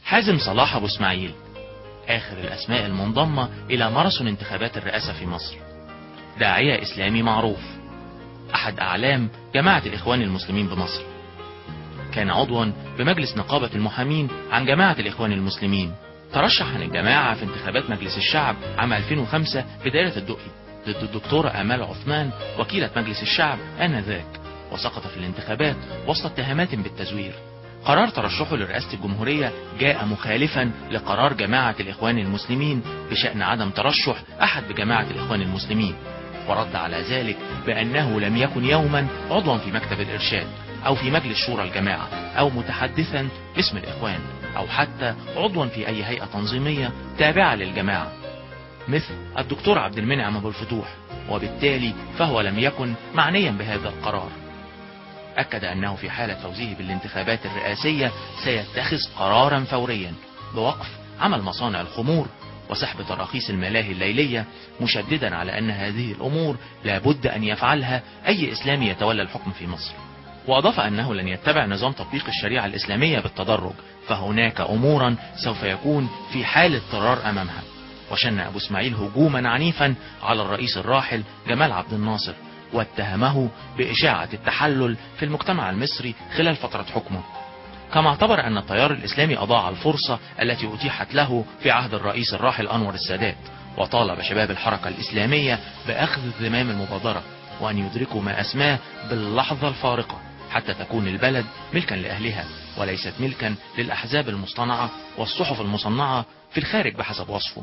حازم صلاح أبو اسماعيل آخر الأسماء المنضمة إلى ماراثون انتخابات الرئاسة في مصر داعية إسلامي معروف أحد أعلام جماعة الإخوان المسلمين بمصر كان عضوا بمجلس نقابة المحامين عن جماعة الإخوان المسلمين ترشح عن الجماعة في انتخابات مجلس الشعب عام 2005 بداية الدقي ضد الدكتورة آمال عثمان وكيلة مجلس الشعب آنذاك وسقط في الانتخابات وسط اتهامات بالتزوير قرار ترشحه لرئاسة الجمهورية جاء مخالفا لقرار جماعة الإخوان المسلمين بشأن عدم ترشح أحد بجماعة الإخوان المسلمين ورد على ذلك بأنه لم يكن يوما عضوا في مكتب الإرشاد أو في مجلس شورى الجماعة أو متحدثا باسم الإخوان أو حتى عضوا في أي هيئة تنظيمية تابعة للجماعة مثل الدكتور عبد المنعم أبو الفتوح وبالتالي فهو لم يكن معنيا بهذا القرار أكد أنه في حالة فوزه بالانتخابات الرئاسية سيتخذ قرارا فوريا بوقف عمل مصانع الخمور وسحب تراخيص الملاهي الليلية مشددا على أن هذه الأمور لابد أن يفعلها أي إسلامي يتولى الحكم في مصر وأضاف أنه لن يتبع نظام تطبيق الشريعة الإسلامية بالتدرج فهناك أمورا سوف يكون في حال اضطرار أمامها وشن أبو اسماعيل هجوما عنيفا على الرئيس الراحل جمال عبد الناصر واتهمه بإشاعة التحلل في المجتمع المصري خلال فترة حكمه كما اعتبر أن التيار الإسلامي أضاع الفرصة التي أتيحت له في عهد الرئيس الراحل أنور السادات وطالب شباب الحركة الإسلامية بأخذ زمام المبادرة وأن يدركوا ما أسماه باللحظة الفارقة حتى تكون البلد ملكا لأهلها وليست ملكا للأحزاب المصطنعة والصحف المصنعة في الخارج بحسب وصفه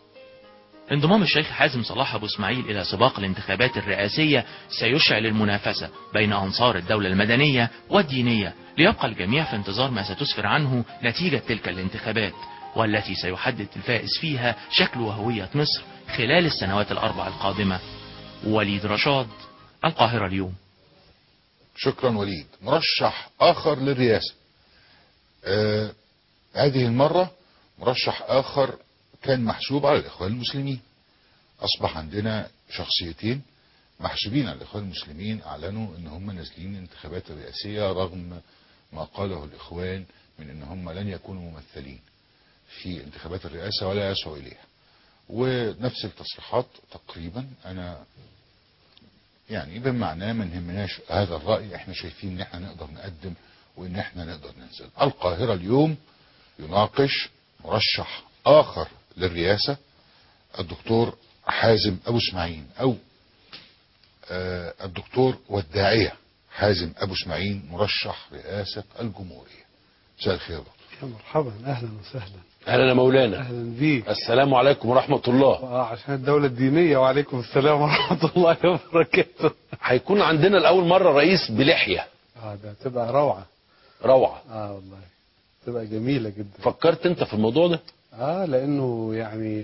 انضمام الشيخ حازم صلاح أبو اسماعيل إلى سباق الانتخابات الرئاسية سيشعل المنافسة بين أنصار الدولة المدنية والدينية ليبقى الجميع في انتظار ما ستسفر عنه نتيجة تلك الانتخابات والتي سيحدد الفائز فيها شكل وهوية مصر خلال السنوات الأربع القادمة وليد رشاد القاهرة اليوم شكرا وليد مرشح آخر للرئاسة آه هذه المرة مرشح آخر كان محسوب على الإخوان المسلمين أصبح عندنا شخصيتين محسوبين على الإخوان المسلمين أعلنوا أن هم نازلين الانتخابات الرئاسية رغم ما قاله الإخوان من أن هم لن يكونوا ممثلين في انتخابات الرئاسة ولا يسعوا إليها ونفس التصريحات تقريبا أنا يعني بمعنى ما نهمناش هذا الرأي احنا شايفين ان احنا نقدر نقدم وان احنا نقدر ننزل القاهرة اليوم يناقش مرشح آخر للرئاسة الدكتور حازم أبو اسماعيل أو آه الدكتور والداعية حازم أبو اسماعيل مرشح رئاسة الجمهورية مساء الخير يا دكتور يا مرحبا اهلا وسهلا اهلا يا مولانا اهلا بيك السلام عليكم ورحمة الله اه عشان الدولة الدينية وعليكم السلام ورحمة الله وبركاته هيكون عندنا لأول مرة رئيس بلحية اه ده تبقى روعة روعة اه والله تبقى جميلة جدا فكرت انت في الموضوع ده اه لانه يعني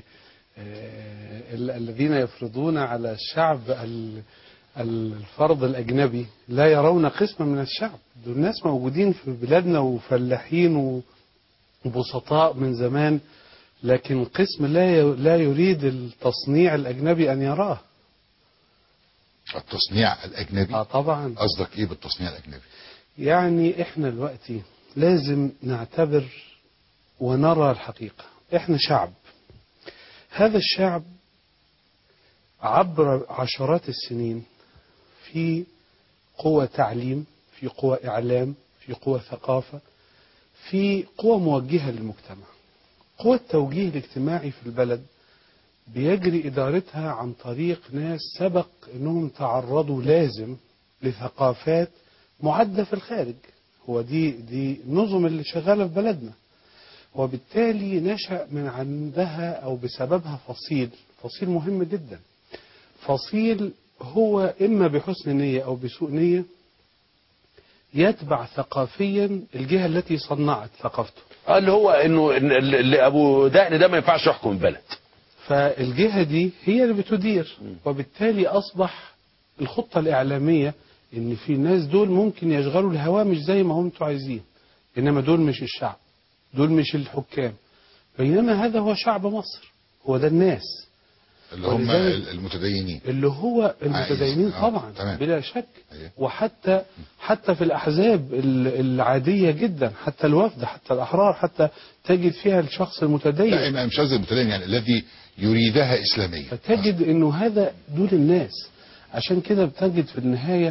آه ال- الذين يفرضون على الشعب ال- الفرض الاجنبي لا يرون قسما من الشعب دول ناس موجودين في بلادنا وفلاحين و- وبسطاء من زمان لكن قسم لا ي- لا يريد التصنيع الاجنبي ان يراه التصنيع الأجنبي اه طبعا قصدك إيه بالتصنيع الأجنبي يعني احنا دلوقتي لازم نعتبر ونرى الحقيقة احنا شعب هذا الشعب عبر عشرات السنين في قوة تعليم في قوة إعلام في قوة ثقافة في قوة موجهة للمجتمع قوة التوجيه الاجتماعي في البلد بيجري إدارتها عن طريق ناس سبق أنهم تعرضوا لازم لثقافات معدة في الخارج هو دي دي نظم اللي شغالة في بلدنا وبالتالي نشأ من عندها أو بسببها فصيل فصيل مهم جدا فصيل هو إما بحسن نية أو بسوء نية يتبع ثقافيا الجهة التي صنعت ثقافته آه، اللي هو انه إن اللي ابو دقن ده ما ينفعش يحكم البلد فالجهة دي هي اللي بتدير وبالتالي أصبح الخطة الإعلامية إن في ناس دول ممكن يشغلوا الهوامش زي ما هم انتوا عايزين إنما دول مش الشعب دول مش الحكام بينما هذا هو شعب مصر هو ده الناس اللي هم ولذلك- المتدينين اللي هو المتدينين آه، طبعا تمام. بلا شك أيوة. وحتى حتى في الاحزاب ال- العاديه جدا حتى الوفد حتى الاحرار حتى تجد فيها الشخص المتدين لا أنا مش قصدي المتدين يعني الذي يريدها اسلاميه فتجد انه هذا دول الناس عشان كده بتجد في النهاية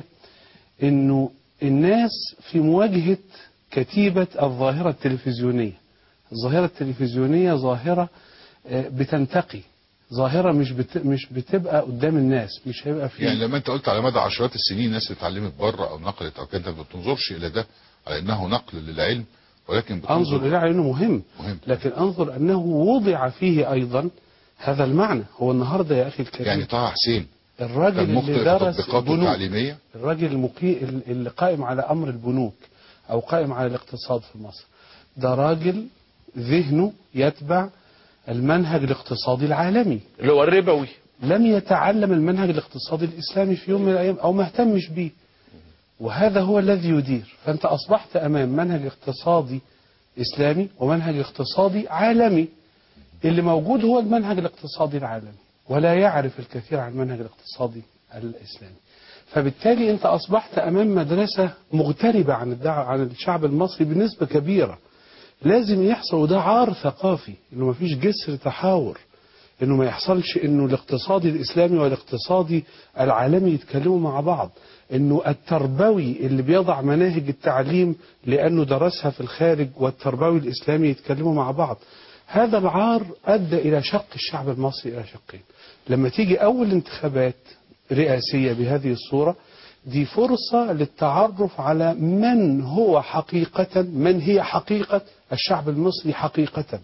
انه الناس في مواجهة كتيبة الظاهرة التلفزيونية الظاهرة التلفزيونية ظاهرة آه، بتنتقي ظاهرة مش بت... مش بتبقى قدام الناس مش هيبقى في يعني لما انت قلت على مدى عشرات السنين ناس اتعلمت بره او نقلت او كده ما بتنظرش الى ده على انه نقل للعلم ولكن انظر بتنظر الى انه مهم مهم لكن انظر انه وضع فيه ايضا هذا المعنى هو النهارده يا اخي الكريم يعني طه حسين الراجل كان اللي مخطئ في درس تطبيقاته البنوك التعليميه الراجل المقي... اللي قائم على امر البنوك او قائم على الاقتصاد في مصر ده راجل ذهنه يتبع المنهج الاقتصادي العالمي اللي هو الربوي لم يتعلم المنهج الاقتصادي الاسلامي في يوم من الايام او ما اهتمش بيه وهذا هو الذي يدير فانت اصبحت امام منهج اقتصادي اسلامي ومنهج اقتصادي عالمي اللي موجود هو المنهج الاقتصادي العالمي ولا يعرف الكثير عن المنهج الاقتصادي الاسلامي فبالتالي انت اصبحت امام مدرسه مغتربه عن الدعوه عن الشعب المصري بنسبه كبيره لازم يحصل وده عار ثقافي انه ما فيش جسر تحاور انه ما يحصلش انه الاقتصادي الاسلامي والاقتصادي العالمي يتكلموا مع بعض انه التربوي اللي بيضع مناهج التعليم لانه درسها في الخارج والتربوي الاسلامي يتكلموا مع بعض هذا العار ادى الى شق الشعب المصري الى شقين لما تيجي اول انتخابات رئاسيه بهذه الصوره دي فرصه للتعرف على من هو حقيقه من هي حقيقه الشعب المصري حقيقه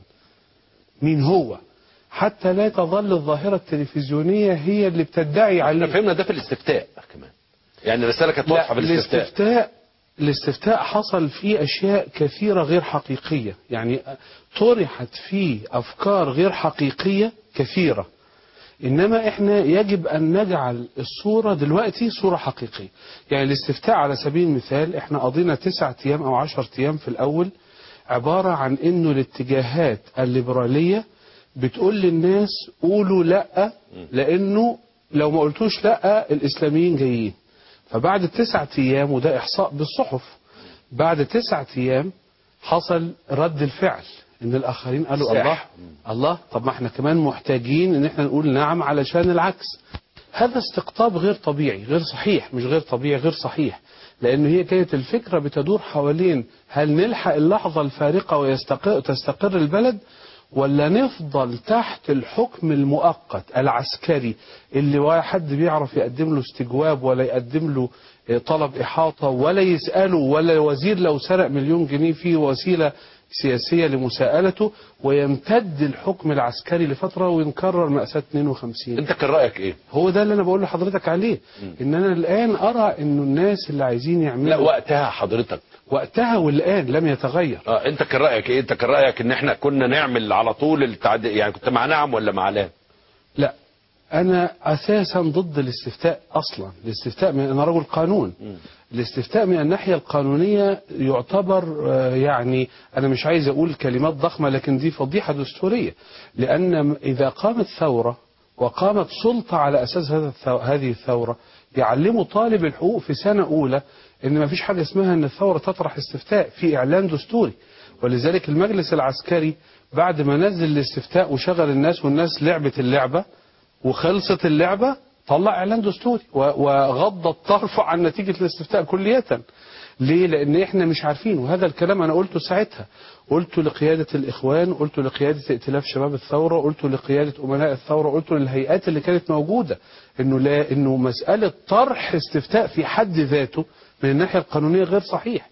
مين هو حتى لا تظل الظاهرة التلفزيونية هي اللي بتدعي احنا على فهمنا ده في الاستفتاء كمان يعني الرساله كانت واضحه في الاستفتاء الاستفتاء الاستفتاء حصل فيه أشياء كثيرة غير حقيقية يعني طرحت فيه أفكار غير حقيقية كثيرة إنما إحنا يجب أن نجعل الصورة دلوقتي صورة حقيقية يعني الاستفتاء على سبيل المثال إحنا قضينا تسعة أيام أو عشر أيام في الأول عبارة عن إنه الاتجاهات الليبرالية بتقول للناس قولوا لا لانه لو ما قلتوش لا الاسلاميين جايين فبعد تسعة ايام وده احصاء بالصحف بعد تسعة ايام حصل رد الفعل ان الاخرين قالوا صح. الله الله طب ما احنا كمان محتاجين ان احنا نقول نعم علشان العكس هذا استقطاب غير طبيعي غير صحيح مش غير طبيعي غير صحيح لأن هي كانت الفكرة بتدور حوالين هل نلحق اللحظة الفارقة ويستقر تستقر البلد ولا نفضل تحت الحكم المؤقت العسكري اللي ولا حد بيعرف يقدم له استجواب ولا يقدم له آه، طلب إحاطة ولا يسأله ولا وزير لو سرق مليون جنيه فيه وسيلة سياسية لمساءلته ويمتد الحكم العسكري لفترة وينكرر مأساة 52 انت كان رايك ايه هو ده اللي انا بقول لحضرتك عليه ان انا الان ارى انه الناس اللي عايزين لا يعملوا وقتها حضرتك وقتها والان لم يتغير اه انت كان رايك ايه انت كان رايك ان احنا كنا نعمل على طول التعد... يعني كنت مع نعم ولا مع لا لا انا اساسا ضد الاستفتاء اصلا الاستفتاء من انا رجل قانون الاستفتاء من الناحيه القانونيه يعتبر آه، يعني انا مش عايز اقول كلمات ضخمه لكن دي فضيحه دستوريه لان اذا قامت ثوره وقامت سلطه على اساس هذا الثو... هذه الثوره يعلموا طالب الحقوق في سنه اولى ان ما فيش حاجه اسمها ان الثوره تطرح استفتاء في اعلان دستوري ولذلك المجلس العسكري بعد ما نزل الاستفتاء وشغل الناس والناس لعبت اللعبه وخلصت اللعبة طلع إعلان دستوري و- وغض الطرف عن نتيجة الاستفتاء كلية ليه؟ لأن إحنا مش عارفين وهذا الكلام أنا قلته ساعتها قلته لقيادة الإخوان قلته لقيادة ائتلاف شباب الثورة قلته لقيادة أمناء الثورة قلته للهيئات اللي كانت موجودة إنه لا إنه مسألة طرح استفتاء في حد ذاته من الناحية القانونية غير صحيح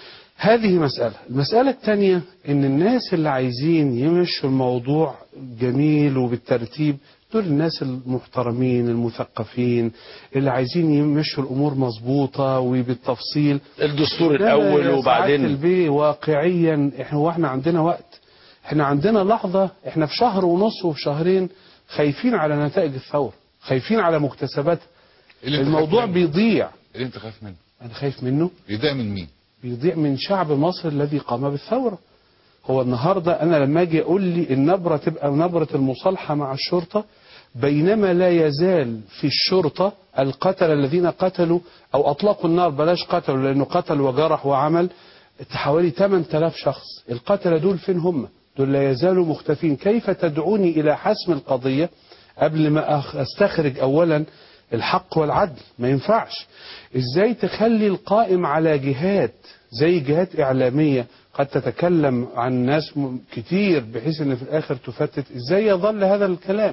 هذه مسألة المسألة الثانية إن الناس اللي عايزين يمشوا الموضوع جميل وبالترتيب دول الناس المحترمين المثقفين اللي عايزين يمشوا الأمور مظبوطة وبالتفصيل الدستور لا، الاول يا سعادة وبعدين البيه واقعيا احنا هو احنا عندنا وقت احنا عندنا لحظة احنا في شهر ونص وفي شهرين خايفين على نتائج الثورة خايفين على مكتسباتها اللي انت الموضوع خايف منه؟ بيضيع اللي انت خايف منه انا خايف منه بيضيع من مين بيضيع من شعب مصر الذي قام بالثورة هو النهاردة أنا لما أجي أقول لي النبرة تبقى نبرة المصالحة مع الشرطة بينما لا يزال في الشرطة القتل الذين قتلوا أو أطلقوا النار بلاش قتلوا لأنه قتل وجرح وعمل حوالي 8000 شخص القتلة دول فين هم دول لا يزالوا مختفين كيف تدعوني إلى حسم القضية قبل ما أخ- أستخرج أولا الحق والعدل ما ينفعش إزاي تخلي القائم على جهات زي جهات إعلامية قد تتكلم عن ناس م- كتير بحيث ان في الاخر تفتت ازاي يظل هذا الكلام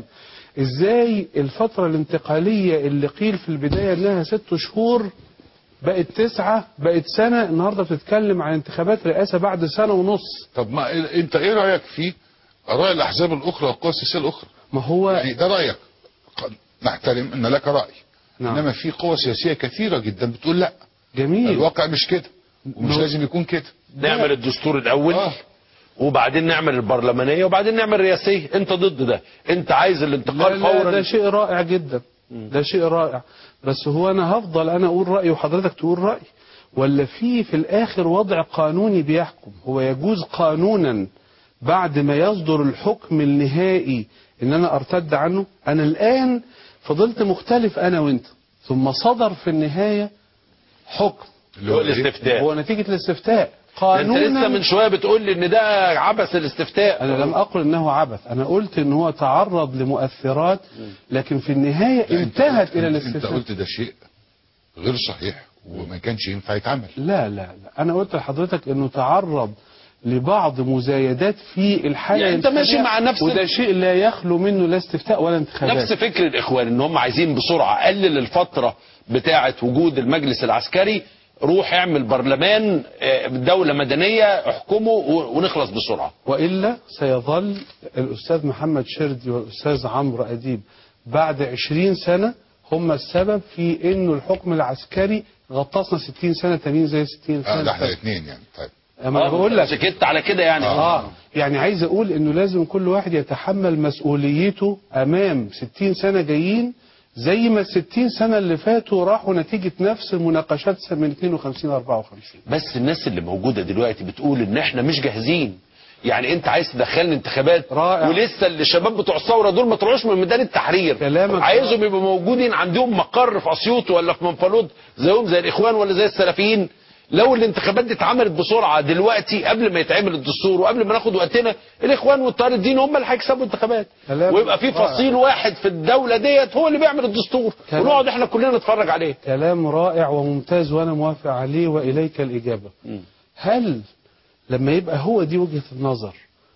ازاي الفترة الانتقالية اللي قيل في البداية انها ست شهور بقت تسعة بقت سنة النهاردة بتتكلم عن انتخابات رئاسة بعد سنة ونص طب ما انت ايه رايك في اراء الاحزاب الاخرى والقوى السياسيه الاخرى ما هو يعني ده رايك قد نحترم ان لك راي نعم. انما في قوى سياسيه كثيره جدا بتقول لا جميل الواقع مش كده ومش نو- لازم يكون كده نعمل الدستور الاول آه. وبعدين نعمل البرلمانيه وبعدين نعمل الرئاسيه انت ضد ده انت عايز لا الانتقال لا فورا ده شيء رائع جدا ده شيء رائع بس هو انا هفضل انا اقول رايي وحضرتك تقول راي ولا في في الاخر وضع قانوني بيحكم هو يجوز قانونا بعد ما يصدر الحكم النهائي ان انا ارتد عنه انا الان فضلت مختلف انا وانت ثم صدر في النهايه حكم اللي هو إيه؟ الاستفتاء هو نتيجه الاستفتاء ده انت لسه قانونا من شويه بتقول لي ان ده عبث الاستفتاء انا لم اقل انه عبث انا قلت ان هو تعرض لمؤثرات لكن في النهايه لا، انت انتهت قلت- الى انت الاستفتاء قلت ده شيء غير صحيح وما كانش ينفع يتعمل لا لا لا انا قلت لحضرتك انه تعرض لبعض مزايدات في الحاله يعني انت الانتخابية، ماشي مع نفس وده شيء لا يخلو منه لا استفتاء ولا انتخابات نفس فكر الاخوان ان هم عايزين بسرعه قلل الفتره بتاعه وجود المجلس العسكري روح اعمل برلمان آه، دولة مدنية احكمه و- ونخلص بسرعة والا سيظل الاستاذ محمد شردي والاستاذ عمرو اديب بعد 20 سنه هم السبب في انه الحكم العسكري غطسنا 60 سنه تانيين زي 60 سنه اه ده احنا فاتوا. الاثنين يعني طيب اما انا بقول لك سكت على كده يعني اه يعني عايز اقول انه لازم كل واحد يتحمل مسؤوليته امام 60 سنه جايين زي ما ال 60 سنه اللي فاتوا راحوا نتيجه نفس المناقشات من 52 54 بس الناس اللي موجودة دلوقتي بتقول ان احنا مش جاهزين يعني انت عايز تدخلني انتخابات رائع. ولسه الشباب بتوع الثوره دول ما طلعوش من ميدان التحرير كلامك عايزهم يبقوا موجودين عندهم مقر في اسيوط ولا في منفلوط زيهم زي الاخوان ولا زي السلفيين لو الانتخابات دي اتعملت بسرعه دلوقتي قبل ما يتعمل الدستور وقبل ما ناخد وقتنا الاخوان والتيار الديني هم اللي هيكسبوا الانتخابات كلام ويبقى في رائع. فصيل واحد في الدوله ديت هو اللي بيعمل الدستور كلام. ونقعد احنا كلنا نتفرج عليه كلام رائع وممتاز وانا موافق عليه واليك الاجابه هل لما يبقى هو دي وجهه النظر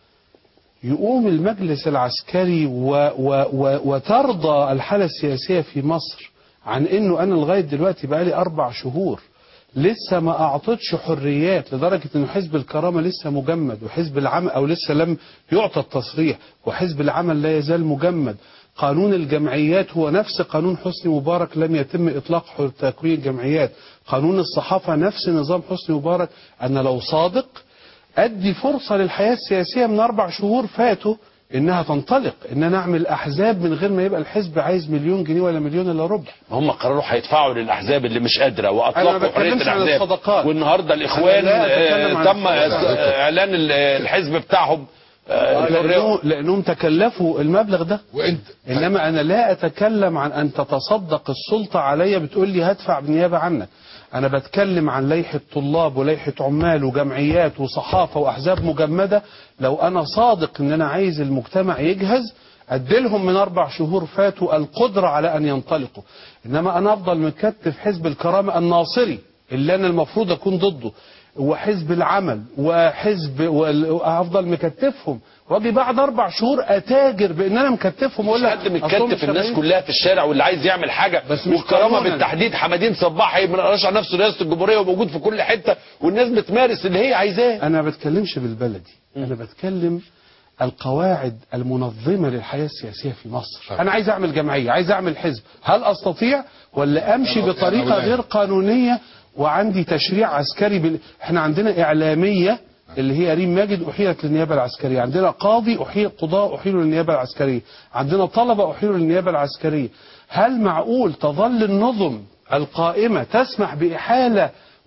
يقوم المجلس العسكري و و و وترضى الحاله السياسيه في مصر عن انه انا لغايه دلوقتي بقالي اربع شهور لسه ما اعطتش حريات لدرجه انه حزب الكرامه لسه مجمد وحزب العمل او لسه لم يعطى التصريح وحزب العمل لا يزال مجمد قانون الجمعيات هو نفس قانون حسني مبارك لم يتم اطلاق حر- تكوين الجمعيات قانون الصحافه نفس نظام حسني مبارك انا لو صادق ادي فرصه للحياه السياسيه من اربع شهور فاتوا انها تنطلق ان انا اعمل احزاب من غير ما يبقى الحزب عايز مليون جنيه ولا مليون الا ربع هم قرروا هيدفعوا للاحزاب اللي مش قادره أنا ما واطلقوا حريه بتكلمش عن الاحزاب الصدقات. والنهارده الاخوان أنا لا أتكلم آه، عن تم الصدقات. آه، اعلان ال- الحزب بتاعهم آه، لأنه لانهم تكلفوا المبلغ ده وانت انما انا لا اتكلم عن ان تتصدق السلطه عليا بتقول لي هدفع بالنيابه عنك انا بتكلم عن لائحه طلاب ولائحه عمال وجمعيات وصحافه واحزاب مجمده لو انا صادق ان انا عايز المجتمع يجهز اديلهم من اربع شهور فاتوا القدره على ان ينطلقوا انما انا افضل مكتف حزب الكرامه الناصري اللي انا المفروض اكون ضده وحزب العمل وحزب وال- افضل مكتفهم واجي بعد اربع شهور اتاجر بان انا مكتفهم مش واقول لك حد أصلهم متكتف الناس شغالين. كلها في الشارع واللي عايز يعمل حاجه بس مش والكرامه قانونا. بالتحديد حمادين صباح رشح نفسه رئاسه الجمهوريه وموجود في كل حته والناس بتمارس اللي هي عايزاه انا ما بتكلمش بالبلدي انا بتكلم القواعد المنظمه للحياه السياسيه في مصر طيب. انا عايز اعمل جمعيه عايز اعمل حزب هل استطيع ولا امشي أنا- بطريقه أنا أقول غير قانونيه وعندي تشريع عسكري بال... احنا عندنا اعلاميه اللي هي ريم ماجد احيلت للنيابه العسكريه عندنا قاضي احيل قضاء احيلوا للنيابه العسكريه عندنا طلبه احيلوا للنيابه العسكريه هل معقول تظل النظم القائمه تسمح باحاله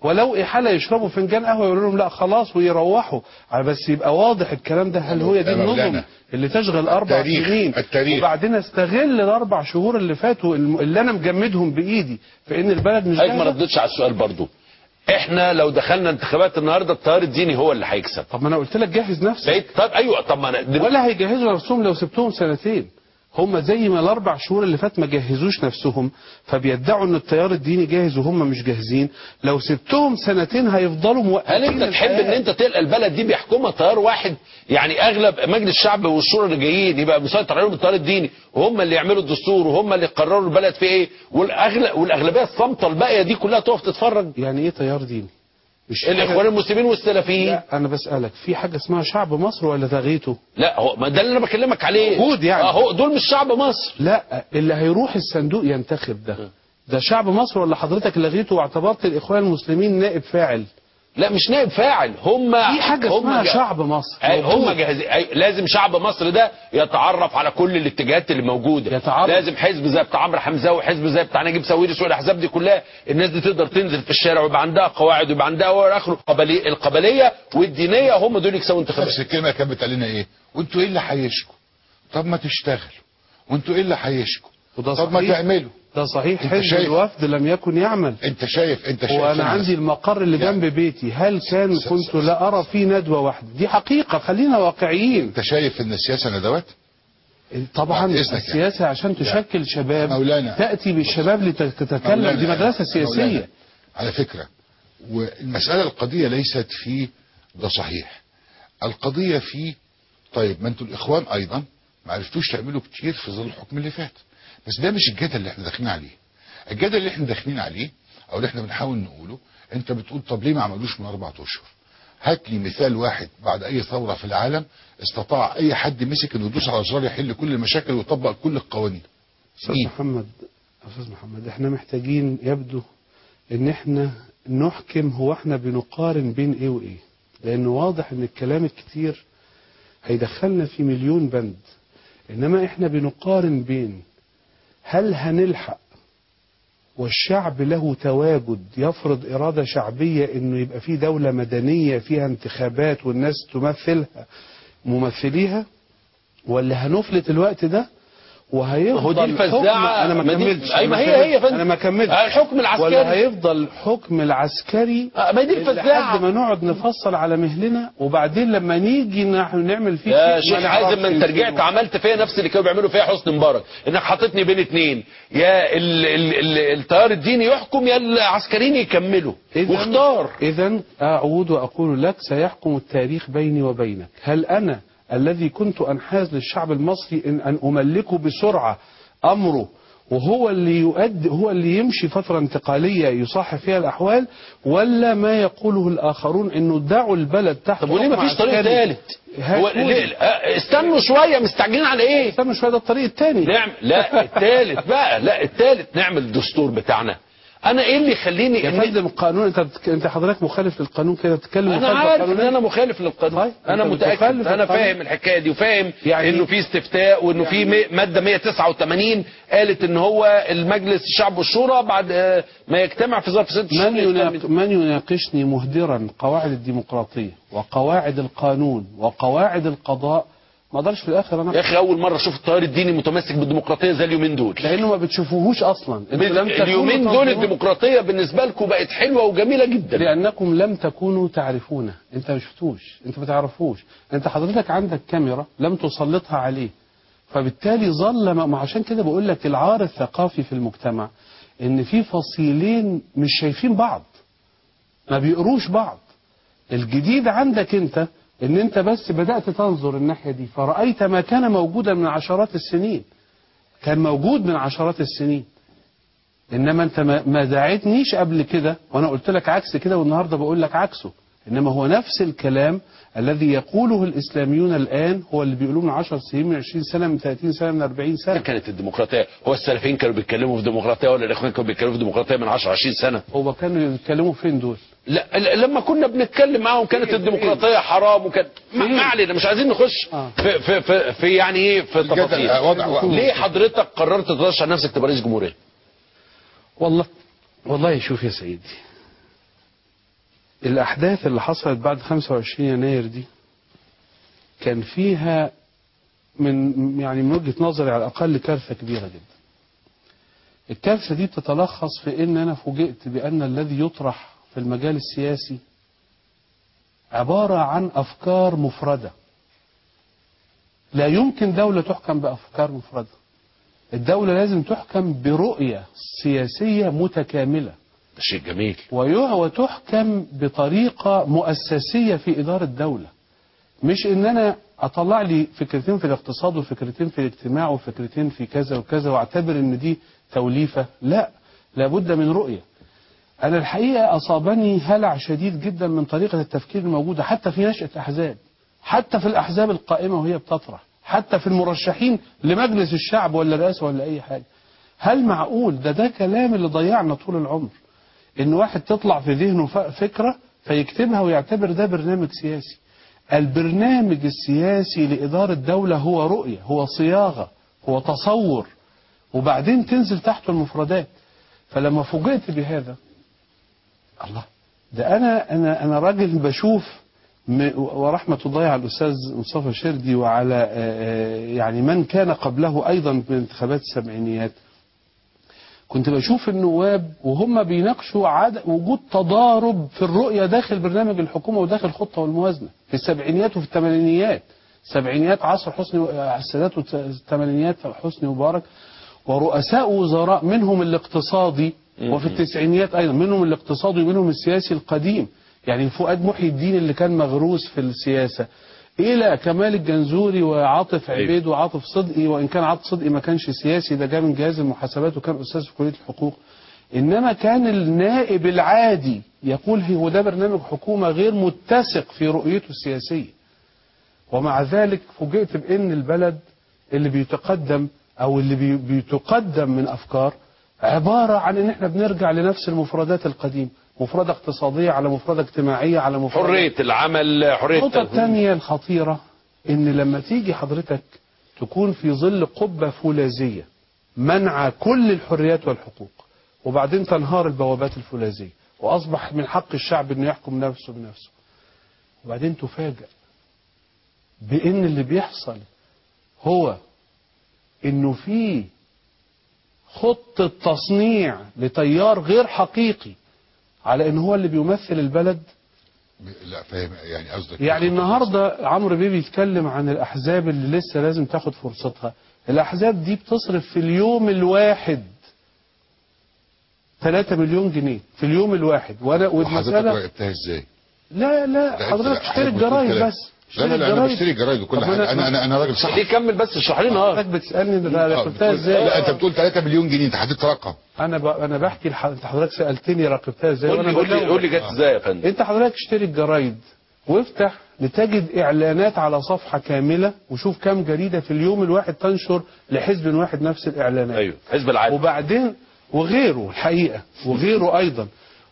ولو إحالة يشربوا فنجان قهوة يقولوا لهم لا خلاص ويروحوا على بس يبقى واضح الكلام ده هل هي دي يا مولانا. النظم اللي تشغل أربع التاريخ- سنين التاريخ. وبعدين استغل الأربع شهور اللي فاتوا الم- اللي أنا مجمدهم بإيدي في إن البلد مش حضرتك ما جاهزة ردتش على السؤال برضو احنا لو دخلنا انتخابات النهارده التيار الديني هو اللي هيكسب طب ما أنا قلت لك جهز نفسك بقيت طب ايوه طب ما انا دلوقتي ولا هيجهزوا نفسهم لو سبتهم سنتين هم زي ما الاربع شهور اللي فات ما جهزوش نفسهم فبيدعوا ان التيار الديني جاهز وهم مش جاهزين لو سبتهم سنتين هيفضلوا موقفين هل انت تحب ان الحياة. انت تلقى البلد دي بيحكمها تيار واحد يعني اغلب مجلس الشعب والشورى اللي جايين يبقى مسيطر عليهم التيار الديني وهم اللي يعملوا الدستور وهم اللي يقرروا البلد في ايه والاغلب والاغلبيه الصامته الباقيه دي كلها تقف تتفرج يعني ايه تيار ديني مش الاخوان المسلمين والسلفيين لا انا بسالك في حاجه اسمها شعب مصر ولا لغيته لا هو ما ده اللي انا بكلمك عليه موجود يعني. اه هو دول مش شعب مصر لا اللي هيروح الصندوق ينتخب ده ده شعب مصر ولا حضرتك لغيته واعتبرت الاخوان المسلمين نائب فاعل لا مش نائب فاعل هم في حاجه هم اسمها جا- شعب مصر أي هم موجود. جاهزين أي لازم شعب مصر ده يتعرف على كل الاتجاهات اللي موجوده يتعرف. لازم حزب زي بتاع عمرو حمزاوي حزب زي بتاع نجيب ساويرس والاحزاب دي كلها الناس دي تقدر تنزل في الشارع ويبقى عندها قواعد ويبقى عندها والى اخره القبلي- القبليه والدينيه هم دول يكسبوا انتخابات نفس الكلمه كانت بتقال لنا ايه وانتوا ايه اللي هيشكوا طب ما تشتغلوا وانتوا ايه اللي هيشكوا وده طب ما صحيح. تعملوا ده صحيح أنت حزب شايف؟ الوفد لم يكن يعمل انت شايف انت شايف وانا أنا عندي المقر اللي يعني- جنب بيتي هل كان س- كنت س- لا ارى فيه ندوه واحده دي حقيقه خلينا واقعيين انت شايف ان السياسه ندوات طبعا بعد إذنك يعني. السياسه عشان تشكل شباب مولانا. تاتي بالشباب لتتكلم مولانا دي مدرسه يعني. سياسيه مولانا. على فكرة والمسألة القضية ليست في ده صحيح القضية في طيب ما انتوا الإخوان أيضا ما عرفتوش تعملوا كتير في ظل الحكم اللي فات بس ده مش الجدل اللي احنا داخلين عليه الجدل اللي احنا داخلين عليه أو اللي احنا بنحاول نقوله انت بتقول طب ليه ما عملوش من أربعة أشهر هات لي مثال واحد بعد أي ثورة في العالم استطاع أي حد مسك إنه يدوس على زرار يحل كل المشاكل ويطبق كل القوانين استاذ مين؟ محمد استاذ محمد احنا محتاجين يبدو ان احنا نحكم هو احنا بنقارن بين ايه وايه لان واضح ان الكلام الكتير هيدخلنا في مليون بند انما احنا بنقارن بين هل هنلحق والشعب له تواجد يفرض إرادة شعبية إنه يبقى في دولة مدنية فيها انتخابات والناس تمثلها ممثليها ولا هنفلت الوقت ده وهيفضل هو دي الفزاعة حكم- انا ما ما دي- كملتش أي ما أنا هي- هي كملت. فن- انا ما كملتش آه، الحكم العسكري. ولا هيفضل حكم العسكري آه، ما دي لحد الفزاعة ما نقعد نفصل على مهلنا وبعدين لما نيجي نح- نعمل فيه يا شيء ما شيخ حازم ما نعرفش انت رجعت نشيله. عملت فيا نفس اللي كانوا بيعملوا فيا حسني مبارك انك حاططني بين اتنين يا ال ال ال التيار الديني يحكم يا العسكريين يكملوا واختار إذا أعود وأقول لك سيحكم التاريخ بيني وبينك هل أنا الذي كنت أنحاز للشعب المصري إن, أن أملكه بسرعة أمره وهو اللي يؤدي هو اللي يمشي فترة انتقالية يصحح فيها الأحوال ولا ما يقوله الآخرون إنه دعوا البلد تحت طب وليه حكم ما فيش طريق عسكري؟ ثالث هو هاتولي. ليه آه، استنوا شويه مستعجلين على ايه استنوا شوية ده الطريق الثاني نعمل لا الثالث بقى لا الثالث نعمل الدستور بتاعنا انا ايه اللي يخليني يا إن فندم القانون انت بتك... انت حضرتك مخالف للقانون كده بتتكلم انا مخالفة عارف ان قانونية؟ انا مخالف للقانون طيب، انا أنت متاكد بتخالف انا القانون. فاهم الحكايه دي وفاهم يعني- انه في استفتاء وانه في مي- ماده 189 قالت ان هو المجلس الشعب والشورى بعد آه، ما يجتمع في ظرف ست شهور من, يختار يناق... من يناقشني مهدرا قواعد الديمقراطية وقواعد القانون وقواعد القضاء ما اقدرش في الاخر يا انا اخي اول مره اشوف التيار الديني متمسك بالديمقراطيه زي اليومين دول لانه ما بتشوفوهوش اصلا انتوا لم تكونوا اليومين دول تنظرون- الديمقراطيه بالنسبه لكم بقت حلوه وجميله جدا لانكم لم تكونوا تعرفونه انت ما شفتوش انت ما تعرفوش انت حضرتك عندك كاميرا لم تسلطها عليه فبالتالي ظل ما ما عشان كده بقول لك العار الثقافي في المجتمع ان في فصيلين مش شايفين بعض ما بيقروش بعض الجديد عندك انت ان انت بس بدأت تنظر الناحية دي فرأيت ما كان موجودا من عشرات السنين كان موجود من عشرات السنين انما انت ما ما دعيتنيش قبل كده وانا قلت لك عكس كده والنهارده بقول لك عكسه انما هو نفس الكلام الذي يقوله الاسلاميون الان هو اللي بيقولوه من 10 سنين من 20 سنه من 30 سنه من 40 سنه كانت الديمقراطيه هو السلفيين كانوا بيتكلموا في ديمقراطيه ولا الاخوان كانوا بيتكلموا في ديمقراطيه من 10 20 سنه هو كانوا يتكلموا فين دول لا ل- لما كنا بنتكلم معاهم كانت الديمقراطيه حرام وكانت ما ما علينا مش عايزين نخش آه. في, في, في, في يعني ايه في الجدل، آه، التفاصيل وضع- وضع. ليه حضرتك قررت ترشح نفسك تبقى رئيس جمهوريه والله والله شوف يا سيدي الأحداث اللي حصلت بعد 25 يناير دي كان فيها من يعني من وجهة نظري على الأقل كارثة كبيرة جدا الكارثة دي بتتلخص في إن أنا فوجئت بأن الذي يطرح في المجال السياسي عبارة عن أفكار مفردة لا يمكن دولة تحكم بأفكار مفردة الدولة لازم تحكم برؤية سياسية متكاملة ده شيء جميل ويع- وتحكم بطريقة مؤسسية في إدارة الدولة مش إن أنا أطلع لي فكرتين في الاقتصاد وفكرتين في الاجتماع وفكرتين في كذا وكذا واعتبر إن دي توليفة لا لابد من رؤية أنا الحقيقة أصابني هلع شديد جدا من طريقة التفكير الموجودة حتى في نشأة أحزاب حتى في الأحزاب القائمة وهي بتطرح حتى في المرشحين لمجلس الشعب ولا رئاسة ولا أي حاجة هل معقول ده ده كلام اللي ضيعنا طول العمر ان واحد تطلع في ذهنه ف- فكرة فيكتبها ويعتبر ده برنامج سياسي البرنامج السياسي لإدارة دولة هو رؤية هو صياغة هو تصور وبعدين تنزل تحته المفردات فلما فوجئت بهذا الله ده انا انا انا راجل بشوف م- ورحمه الله على الاستاذ مصطفى شردي وعلى آه، آه، يعني من كان قبله ايضا من انتخابات السبعينيات كنت بشوف النواب وهم بيناقشوا عد وجود تضارب في الرؤيه داخل برنامج الحكومه وداخل الخطه والموازنه في السبعينيات وفي الثمانينيات السبعينيات عصر حسني آه، السادات والثمانينيات حسني مبارك ورؤساء وزراء منهم الاقتصادي وفي التسعينيات ايضا منهم الاقتصادي ومنهم السياسي القديم يعني فؤاد محي الدين اللي كان مغروس في السياسه الى كمال الجنزوري وعاطف أيوة. عبيد وعاطف صدقي وان كان عاطف صدقي ما كانش سياسي ده جاء من جهاز المحاسبات وكان استاذ في كليه الحقوق انما كان النائب العادي يقول هو ده برنامج حكومه غير متسق في رؤيته السياسيه ومع ذلك فوجئت بان البلد اللي بيتقدم او اللي بي- بيتقدم من افكار عباره عن ان احنا بنرجع لنفس المفردات القديمه مفردة اقتصادية على مفردة اجتماعية على مفردة حرية العمل حرية النقطة التنفيذ. الثانية الخطيرة إن لما تيجي حضرتك تكون في ظل قبة فولاذية منع كل الحريات والحقوق وبعدين تنهار البوابات الفولاذية وأصبح من حق الشعب إنه يحكم نفسه بنفسه وبعدين تفاجأ بإن اللي بيحصل هو إنه في خطة تصنيع لتيار غير حقيقي على إن هو اللي بيمثل البلد لا فاهم يعني قصدك يعني النهارده عمرو بيه بيتكلم عن الاحزاب اللي لسه لازم تاخد فرصتها الاحزاب دي بتصرف في اليوم الواحد 3 مليون جنيه في اليوم الواحد وانا وحضرتك والمساله راقبتها ازاي؟ لا لا لا، حضرتك أنت- اشتري حضرتك بتقول الجرايد كلام. بس لا لا لا انا بشتري الجرايد وكل طب حاجه أنا- انا انا انا راجل ليه صحفي كمل بس اشرح لنا اه حضرتك بتسالني ده آه، راقبتها بتقول- ازاي لا انت بتقول 3 مليون جنيه انت حددت رقم انا ب... انا بحكي لح... انت حضرتك سالتني راقبتها ازاي قول لي وانا قول لي بجاوب. قول لي جت ازاي يا فندم انت حضرتك اشتري الجرايد وافتح لتجد اعلانات على صفحه كامله وشوف كام جريده في اليوم الواحد تنشر لحزب واحد نفس الاعلانات ايوه حزب العدل وبعدين وغيره الحقيقة وغيره أيضا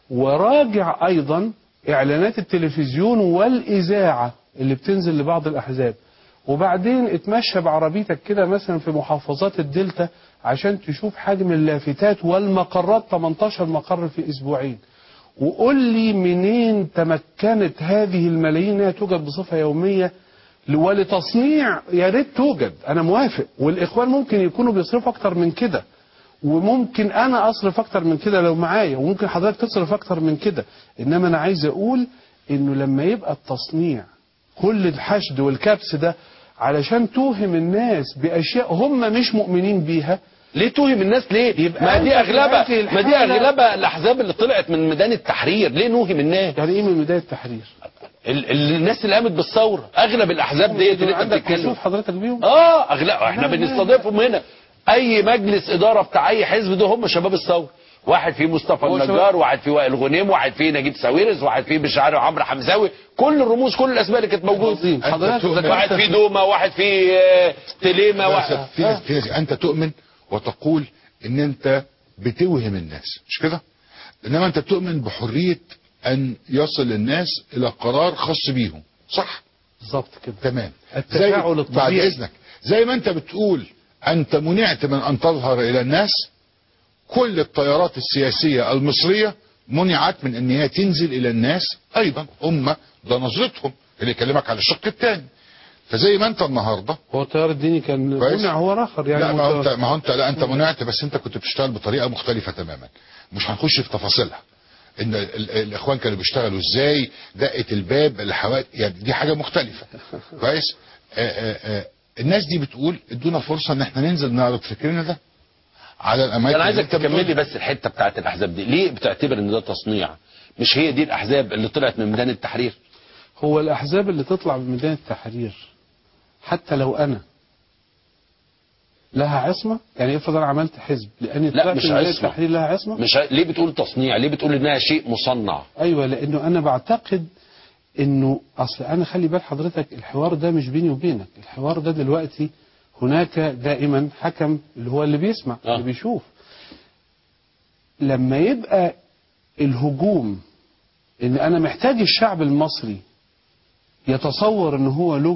وراجع أيضا إعلانات التلفزيون والإذاعة اللي بتنزل لبعض الأحزاب وبعدين اتمشى بعربيتك كده مثلا في محافظات الدلتا عشان تشوف حجم اللافتات والمقرات 18 مقر في أسبوعين وقول لي منين تمكنت هذه الملايين انها توجد بصفة يومية ولتصنيع يا ريت توجد انا موافق والاخوان ممكن يكونوا بيصرفوا اكتر من كده وممكن انا اصرف اكتر من كده لو معايا وممكن حضرتك تصرف اكتر من كده انما انا عايز اقول انه لما يبقى التصنيع كل الحشد والكبس ده علشان توهم الناس باشياء هم مش مؤمنين بيها ليه توهم الناس ليه يبقى ما أنت دي في اغلبها هذه ما دي الحالة- اغلبها الاحزاب اللي طلعت من ميدان التحرير ليه نوهم الناس يعني ايه من بدايه التحرير؟ ال ال الناس اللي قامت بالثوره اغلب الاحزاب ديت اللي انت عندك بتتكلم كشوف حضرتك بيهم؟ اه اغلب احنا لا، لا، بنستضيفهم هنا اي مجلس اداره بتاع اي حزب ده هم شباب الثوره واحد فيه مصطفى هو النجار شباب- واحد فيه وائل غنيم واحد فيه نجيب ساويرس واحد فيه مش عارف عمرو حمزاوي كل الرموز كل الاسماء اللي كانت موجوده عظيم أنت حضرتك تؤمن- ذكرت واحد فيه في- دومه واحد فيه آه، تليمه بس واحد في ناس في ناس انت تؤمن وتقول ان انت بتوهم الناس مش كده انما انت تؤمن بحريه ان يصل الناس الى قرار خاص بيهم صح بالظبط كده تمام التفاعل زي بعد الطبيعي. اذنك زي ما انت بتقول انت منعت من ان تظهر الى الناس كل التيارات السياسيه المصريه منعت من ان هي تنزل الى الناس ايضا هم ده نظرتهم اللي يكلمك على الشق الثاني فزي ما انت النهارده هو التيار الديني كان كويس. منع هو اخر يعني لا ما هو انت مت- ما هو انت لا انت منعت بس انت كنت بتشتغل بطريقه مختلفه تماما مش هنخش في تفاصيلها ان ال- ال- الاخوان كانوا بيشتغلوا ازاي دقه الباب الحوادث يعني دي حاجه مختلفه كويس آه آه آه الناس دي بتقول ادونا فرصه ان احنا ننزل نعرض فكرنا ده على الاماكن انا عايزك اللي انت تكمل لي بتقولها. بس الحته بتاعت الاحزاب دي ليه بتعتبر ان ده تصنيع مش هي دي الاحزاب اللي طلعت من ميدان التحرير هو الاحزاب اللي تطلع من ميدان التحرير حتى لو انا لها عصمه يعني افرض انا عملت حزب لاني لا، طلعت مش من ميدان عصمة. التحرير لها عصمه مش ع- ليه بتقول تصنيع ليه بتقول انها شيء مصنع ايوه لانه انا بعتقد انه اصل انا خلي بال حضرتك الحوار ده مش بيني وبينك الحوار ده دلوقتي هناك دائما حكم اللي هو اللي بيسمع آه. اللي بيشوف لما يبقى الهجوم ان انا محتاج الشعب المصري يتصور ان هو له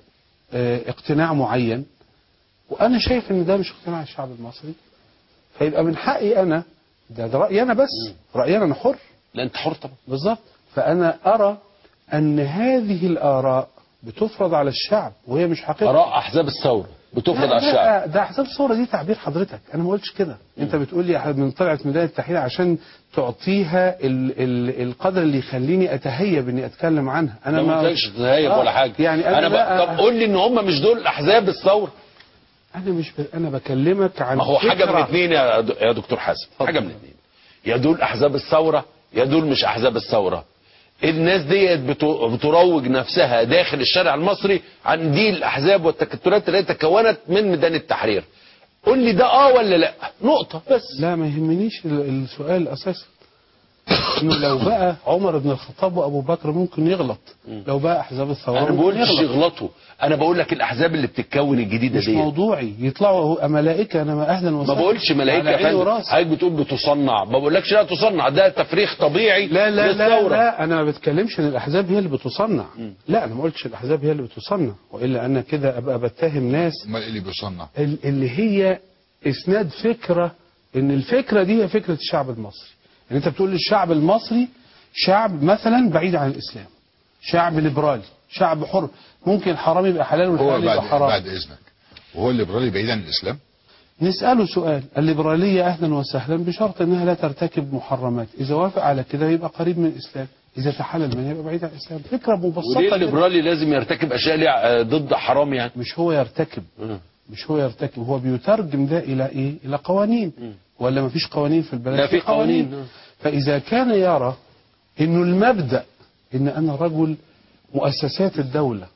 آه، اقتناع معين وانا شايف ان ده مش اقتناع الشعب المصري فيبقى من حقي انا ده, ده رايي انا بس رايي انا حر لا انت حر طبعا بالظبط فأنا أرى أن هذه الآراء بتفرض على الشعب وهي مش حقيقة اراء احزاب الثوره بتفرض لا، على الشعب لا، ده احزاب الثوره دي تعبير حضرتك انا ما قلتش كده انت بتقول لي إحنا من طلعت ميدان التحرير عشان تعطيها ال ال القدر اللي يخليني اتهيب اني اتكلم عنها انا ما قلتش تهيب آه، ولا حاجه يعني انا, انا لا ب... طب قول لي ان هم مش دول احزاب الثوره انا مش ب... انا بكلمك عن ما هو حاجه من فكرة. اثنين يا د- يا دكتور حسن حاجه من اثنين يا دول احزاب الثوره يا دول مش احزاب الثوره الناس ديت بتو- بتروج نفسها داخل الشارع المصري عن دي الاحزاب والتكتلات اللي تكونت من ميدان التحرير قول لي ده اه ولا لا نقطه بس لا ما يهمنيش ال- السؤال اساسا انه لو بقى عمر بن الخطاب وابو بكر ممكن يغلط لو بقى احزاب الثوره انا ما ممكن بقولش يغلط. يغلطوا انا بقول لك الاحزاب اللي بتتكون الجديده مش دي موضوعي يطلعوا ملائكه انا ما اهلا ما وسهلا بقولش ملائكه على يا عيني فندم وراسي. حضرتك بتقول بتصنع ما بقولكش لا تصنع ده تفريغ طبيعي لا لا لا للثوره لا انا ما بتكلمش ان الاحزاب هي اللي بتصنع لا انا ما قلتش الاحزاب هي اللي بتصنع والا انا كده ابقى بتهم ناس امال ايه اللي بيصنع ال- اللي هي اسناد فكره ان الفكره دي هي فكره الشعب المصري يعني انت بتقول الشعب المصري شعب مثلا بعيد عن الاسلام شعب ليبرالي شعب حر ممكن الحرام يبقى حلال هو والحلال يبقى بعد حرام بعد اذنك وهو الليبرالي بعيد عن الاسلام نسأله سؤال الليبرالية أهلا وسهلا بشرط أنها لا ترتكب محرمات إذا وافق على كده يبقى قريب من الإسلام إذا تحلل منها يبقى بعيد عن الإسلام فكرة مبسطة وليه جدا. الليبرالي لازم يرتكب اشياء ليها- آه، ضد حرام يعني مش هو يرتكب مش هو يرتكب هو بيترجم ده إلى إيه إلى قوانين ولا ما فيش قوانين في البلد لا، في قوانين. فإذا كان يرى إنه المبدأ إن أنا رجل مؤسسات الدولة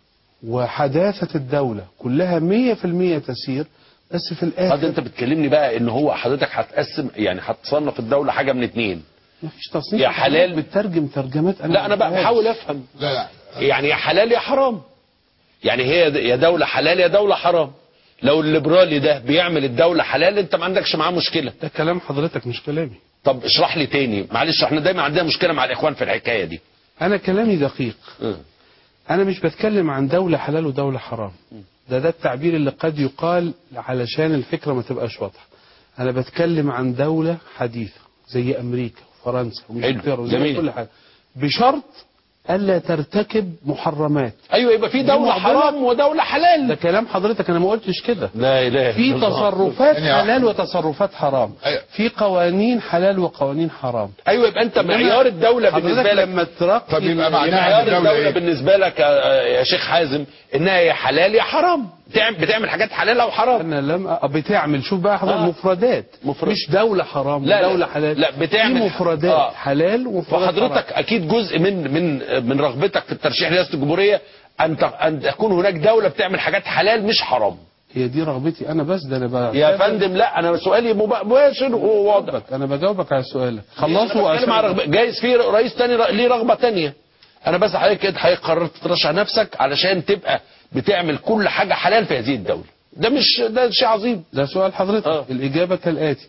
وحداثة الدولة كلها مية في المية تسير بس في الآخر هذا انت بتكلمني بقى ان هو حضرتك هتقسم يعني هتصنف الدوله حاجه من اتنين ما فيش تصنيف يا حلال. بتترجم ترجمات انا لا انا بقى ما بحاول عرفتهاش. افهم لا لا يعني يا حلال يا حرام يعني هي د- يا دوله حلال يا دوله حرام لو الليبرالي ده بيعمل الدوله حلال انت ما عندكش معاه مشكله ده كلام حضرتك مش كلامي طب اشرح لي تاني معلش احنا دايما عندنا مشكله مع الاخوان في الحكايه دي انا كلامي دقيق اه. انا مش بتكلم عن دولة حلال ودولة حرام ده ده التعبير اللي قد يقال علشان الفكرة ما تبقاش واضحة انا بتكلم عن دولة حديثة زي امريكا وفرنسا وانجلترا حلو، وزي جميل. كل حاجة بشرط الا ترتكب محرمات ايوه يبقى في دوله معضلة. حرام ودوله ده حلال كلام حضرتك انا ما قلتش كده لا اله في إلا الله. تصرفات ثانية واحدة. حلال وتصرفات حرام أيوة. في قوانين حلال وقوانين حرام ايوه يبقى انت معيار الدوله حضرتك بالنسبه لك لما ترقي طب يبقى معناها معيار إن الدولة الدولة إيه؟ بالنسبة لك يا يا شيخ حازم إنها يا حلال يا حرام بتعمل, بتعمل حاجات حلال أو حرام انا لم أ- بتعمل شوف بقى حضرتك آه. مفردات مفرد. مش دولة حرام لا، لا. دولة حلال لا، بتعمل في ح- مفردات آه. حلال ومفردات وحضرتك حرام. أكيد جزء من من من رغبتك في الترشيح لرئاسة الجمهورية أن ت- أن تكون هناك دولة بتعمل حاجات حلال مش حرام هي دي رغبتي انا بس ده انا بقى يا فندم لا أنا سؤالي مبا- مباشر وواضح انا بجاوبك على سؤالك خلصوا خلصوا بتكلم عن رغبة جايز في رئيس تاني ر- ليه رغبة تانية أنا بس حضرتك كده حضرتك قررت ترشح نفسك علشان تبقى بتعمل كل حاجة حلال في هذه الدولة ده مش ده شيء عظيم ده سؤال حضرتك آه. الإجابة كالآتي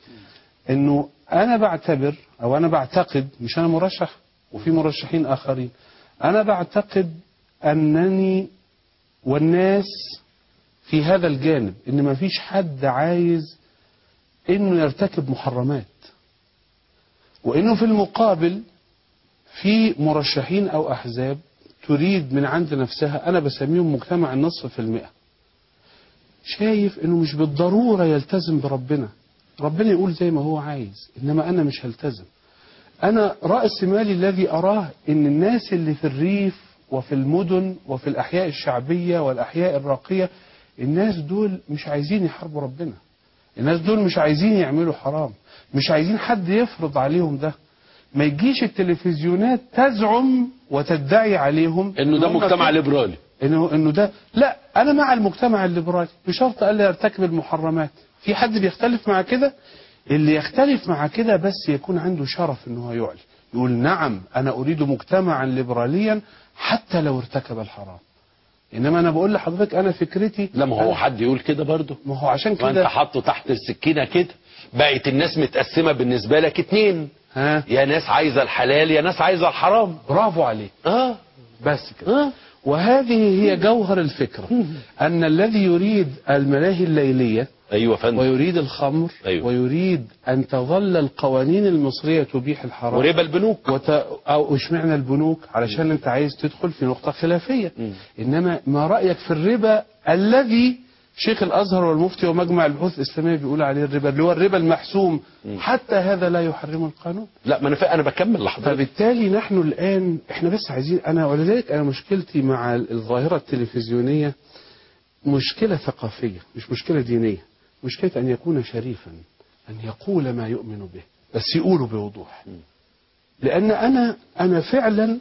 إنه أنا بعتبر أو أنا بعتقد مش أنا مرشح وفي مرشحين آخرين أنا بعتقد أنني والناس في هذا الجانب إن ما فيش حد عايز إنه يرتكب محرمات وانه في المقابل في مرشحين او احزاب تريد من عند نفسها انا بسميهم مجتمع النصف في المئة شايف انه مش بالضرورة يلتزم بربنا ربنا يقول زي ما هو عايز انما انا مش هلتزم انا رأس مالي الذي اراه ان الناس اللي في الريف وفي المدن وفي الاحياء الشعبية والاحياء الراقية الناس دول مش عايزين يحاربوا ربنا الناس دول مش عايزين يعملوا حرام مش عايزين حد يفرض عليهم ده ما يجيش التلفزيونات تزعم وتدعي عليهم انه ده إن هم مجتمع كده. ليبرالي انه انه ده لا انا مع المجتمع الليبرالي بشرط الا يرتكب المحرمات في حد بيختلف مع كده اللي يختلف مع كده بس يكون عنده شرف انه هو يعلي يقول نعم انا اريد مجتمعا ليبراليا حتى لو ارتكب الحرام انما انا بقول لحضرتك انا فكرتي لا ما هو أنا- حد يقول كده برضه ما هو عشان وانت كده حاطه تحت السكينه كده بقت الناس متقسمه بالنسبه لك اتنين ها يا ناس عايزه الحلال يا ناس عايزه الحرام برافو عليك اه بس كده اه وهذه هي جوهر الفكرة أن الذي يريد الملاهي الليلية ايوه يا فندم ويريد الخمر أيوة. ويريد أن تظل القوانين المصرية تبيح الحرام وربا البنوك وت... أو اشمعنى البنوك علشان أنت عايز تدخل في نقطة خلافية مم. إنما ما رأيك في الربا الذي شيخ الأزهر والمفتي ومجمع البحوث الإسلامية بيقول عليه الربا اللي هو الربا المحسوم حتى هذا لا يحرم القانون لا ما انا فا... انا بكمل لحضرتك فبالتالي نحن الآن احنا بس عايزين أنا ولذلك أنا مشكلتي مع الظاهرة التلفزيونية مشكلة ثقافية مش مشكلة دينية مشكلة أن يكون شريفا أن يقول ما يؤمن به بس يقوله بوضوح لأن أنا أنا فعلا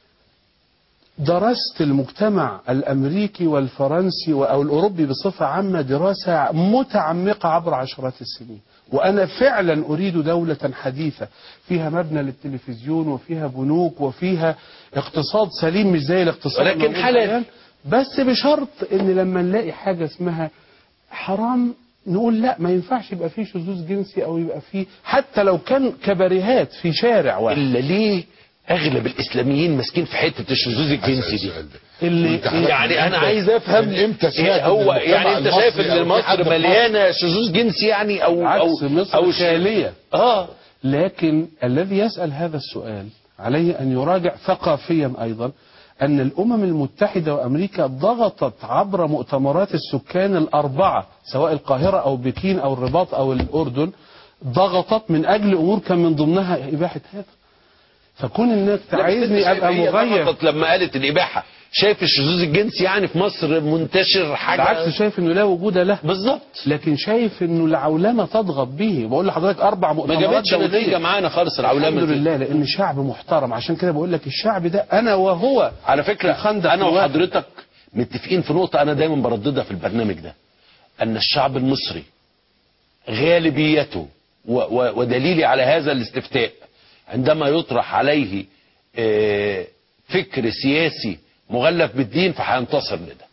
درست المجتمع الأمريكي والفرنسي أو الأوروبي بصفة عامة دراسة متعمقة عبر عشرات السنين وأنا فعلا أريد دولة حديثة فيها مبنى للتلفزيون وفيها بنوك وفيها اقتصاد سليم مش زي الاقتصاد ولكن الموجود حلال. الآن. بس بشرط ان لما نلاقي حاجة اسمها حرام نقول لا ما ينفعش يبقى فيه شذوذ جنسي او يبقى فيه حتى لو كان كباريهات في شارع واحد الا ليه اغلب الاسلاميين ماسكين في حته الشذوذ الجنسي دي السؤال ده. اللي وانت حضرتك يعني انا من عايز إمتى- افهم من امتى سمعت إيه إن هو المجتمع يعني انت شايف المصري ان أو في حد مصر في مليانه شذوذ جنسي يعني او او عكس مصر او خالية اه لكن الذي يسأل هذا السؤال عليه أن يراجع ثقافيا أيضا أن الأمم المتحدة وأمريكا ضغطت عبر مؤتمرات السكان الأربعة سواء القاهرة أو بكين أو الرباط أو الأردن ضغطت من أجل أمور كان من ضمنها إباحة هذا فكون انك لا، بس تعايزني أنت ابقى شايف هي مغير ضغطت لما قالت الاباحه شايف الشذوذ الجنسي يعني في مصر منتشر حاجه بالعكس شايف انه لا وجود له بالظبط لكن شايف انه العولمه تضغط به بقول لحضرتك اربع ما مؤتمرات جابتش دولية. نتيجه معانا خالص العولمه الحمد دي. لله لان شعب محترم عشان كده بقول لك الشعب ده انا وهو على فكرة الخندق أنا الواحد. وحضرتك متفقين في نقطة أنا دايما برددها في البرنامج ده أن الشعب المصري غالبيته و و ودليلي على هذا الاستفتاء عندما يطرح عليه آه، فكر سياسي مغلف بالدين فهينتصر لده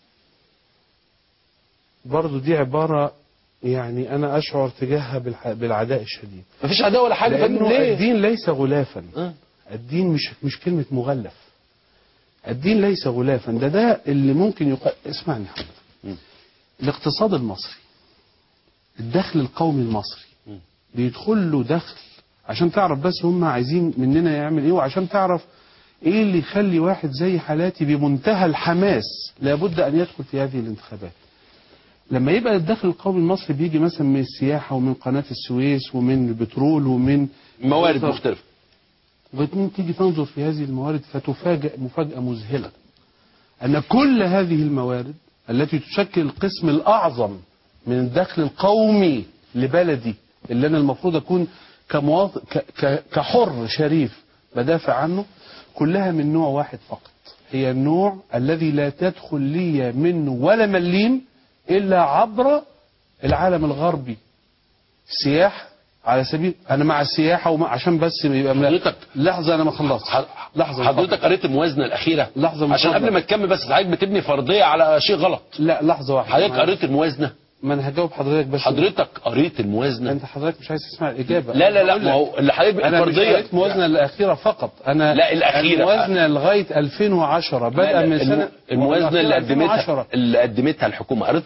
برضو دي عباره يعني انا اشعر تجاهها بالح- بالعداء الشديد مفيش عداوة ولا حاجة فندم لانه ليه؟ الدين ليس غلافا آه. الدين مش مش كلمه مغلف الدين ليس غلافا ده ده اللي ممكن يق... اسمعني حضرتك مم. الاقتصاد المصري الدخل القومي المصري مم. بيدخل له دخل عشان تعرف بس هم عايزين مننا يعمل ايه وعشان تعرف ايه اللي يخلي واحد زي حالاتي بمنتهى الحماس لابد ان يدخل في هذه الانتخابات لما يبقى الدخل القومي المصري بيجي مثلا من السياحة ومن قناة السويس ومن البترول ومن موارد مختلفة وبعدين تيجي تنظر في هذه الموارد فتفاجأ مفاجأة مذهلة أن كل هذه الموارد التي تشكل القسم الأعظم من الدخل القومي لبلدي اللي أنا المفروض أكون كمواطن ك- ك- كحر شريف بدافع عنه كلها من نوع واحد فقط هي النوع الذي لا تدخل لي منه ولا مليم إلا عبر العالم الغربي سياحة على سبيل انا مع السياحه ومع عشان بس يبقى من- حضرتك- لحظه انا ما خلصت ح- لحظه حضرتك قريت الموازنة الأخيرة لحظة من عشان فضلك. قبل ما تكمل بس حضرتك بتبني فرضية على شيء غلط لا لحظه واحده حضرتك معلش. قريت الموازنة ما انا هجاوب حضرتك بس حضرتك قريت الموازنة انت حضرتك مش عايز تسمع الاجابه لا لا لا بقول ما لك. هو اللي حضرتك انا مش الفرضية قريت موازنه الاخيره فقط انا لا، الأخيرة. الموازنه لغايه 2010 لا، بدأ لا، من الم- سنه الموازنة اللي الأخيرة قدمتها 2010. اللي قدمتها الحكومة قريتها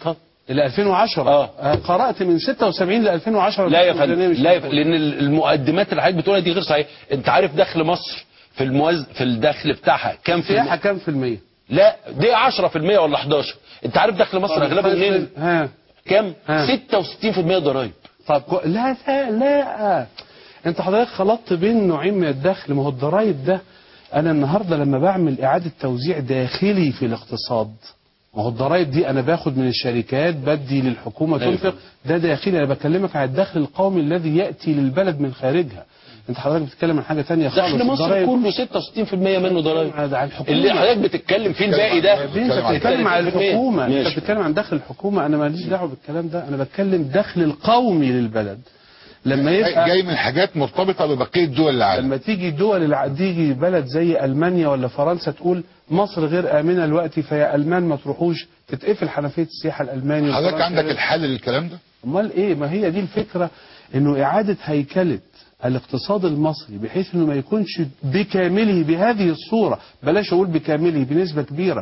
ل 2010 آه. آه، قرات من 76 ل 2010 لا يا الميزانية فندم مش لا يا موجودة. فندم لان المقدمات اللي حضرتك بتقولها دي غير صحيحه انت عارف دخل مصر في الموز في الدخل بتاعها كام في السياحه الم... كام في المية؟ لا دي 10% ولا 11 انت عارف دخل مصر اغلبه منين ها كام ها. 66% ضرائب طب كو- لا لا لا انت حضرتك خلطت بين نوعين من الدخل ما هو الضرايب ده انا النهارده لما بعمل اعاده توزيع داخلي في الاقتصاد ما هو الضرايب دي انا باخد من الشركات بدي للحكومه أيوة. تنفق ده داخلي انا بكلمك عن الدخل القومي الذي ياتي للبلد من خارجها انت حضرتك بتتكلم عن حاجه تانية خالص دخل مصر الضرايب- كله 66% منه ضرائب على الحكومة. اللي حضرتك بتتكلم فيه الباقي ده يا بيه، انت بتتكلم عن 30%. الحكومه انت ماشي. بتتكلم عن دخل الحكومه انا ماليش دعوه بالكلام ده انا بتكلم دخل القومي للبلد لما يبقى جاي من حاجات مرتبطه ببقيه دول العالم لما تيجي دول الع- تيجي بلد زي المانيا ولا فرنسا تقول مصر غير امنه دلوقتي فيا المان ما تروحوش تتقفل حنفيه السياحه الالماني حضرتك والفرنسي. عندك الحل للكلام ده امال ايه ما هي دي الفكره انه اعاده هيكله الاقتصاد المصري بحيث انه ما يكونش بكامله بهذه الصوره بلاش اقول بكامله بنسبه كبيره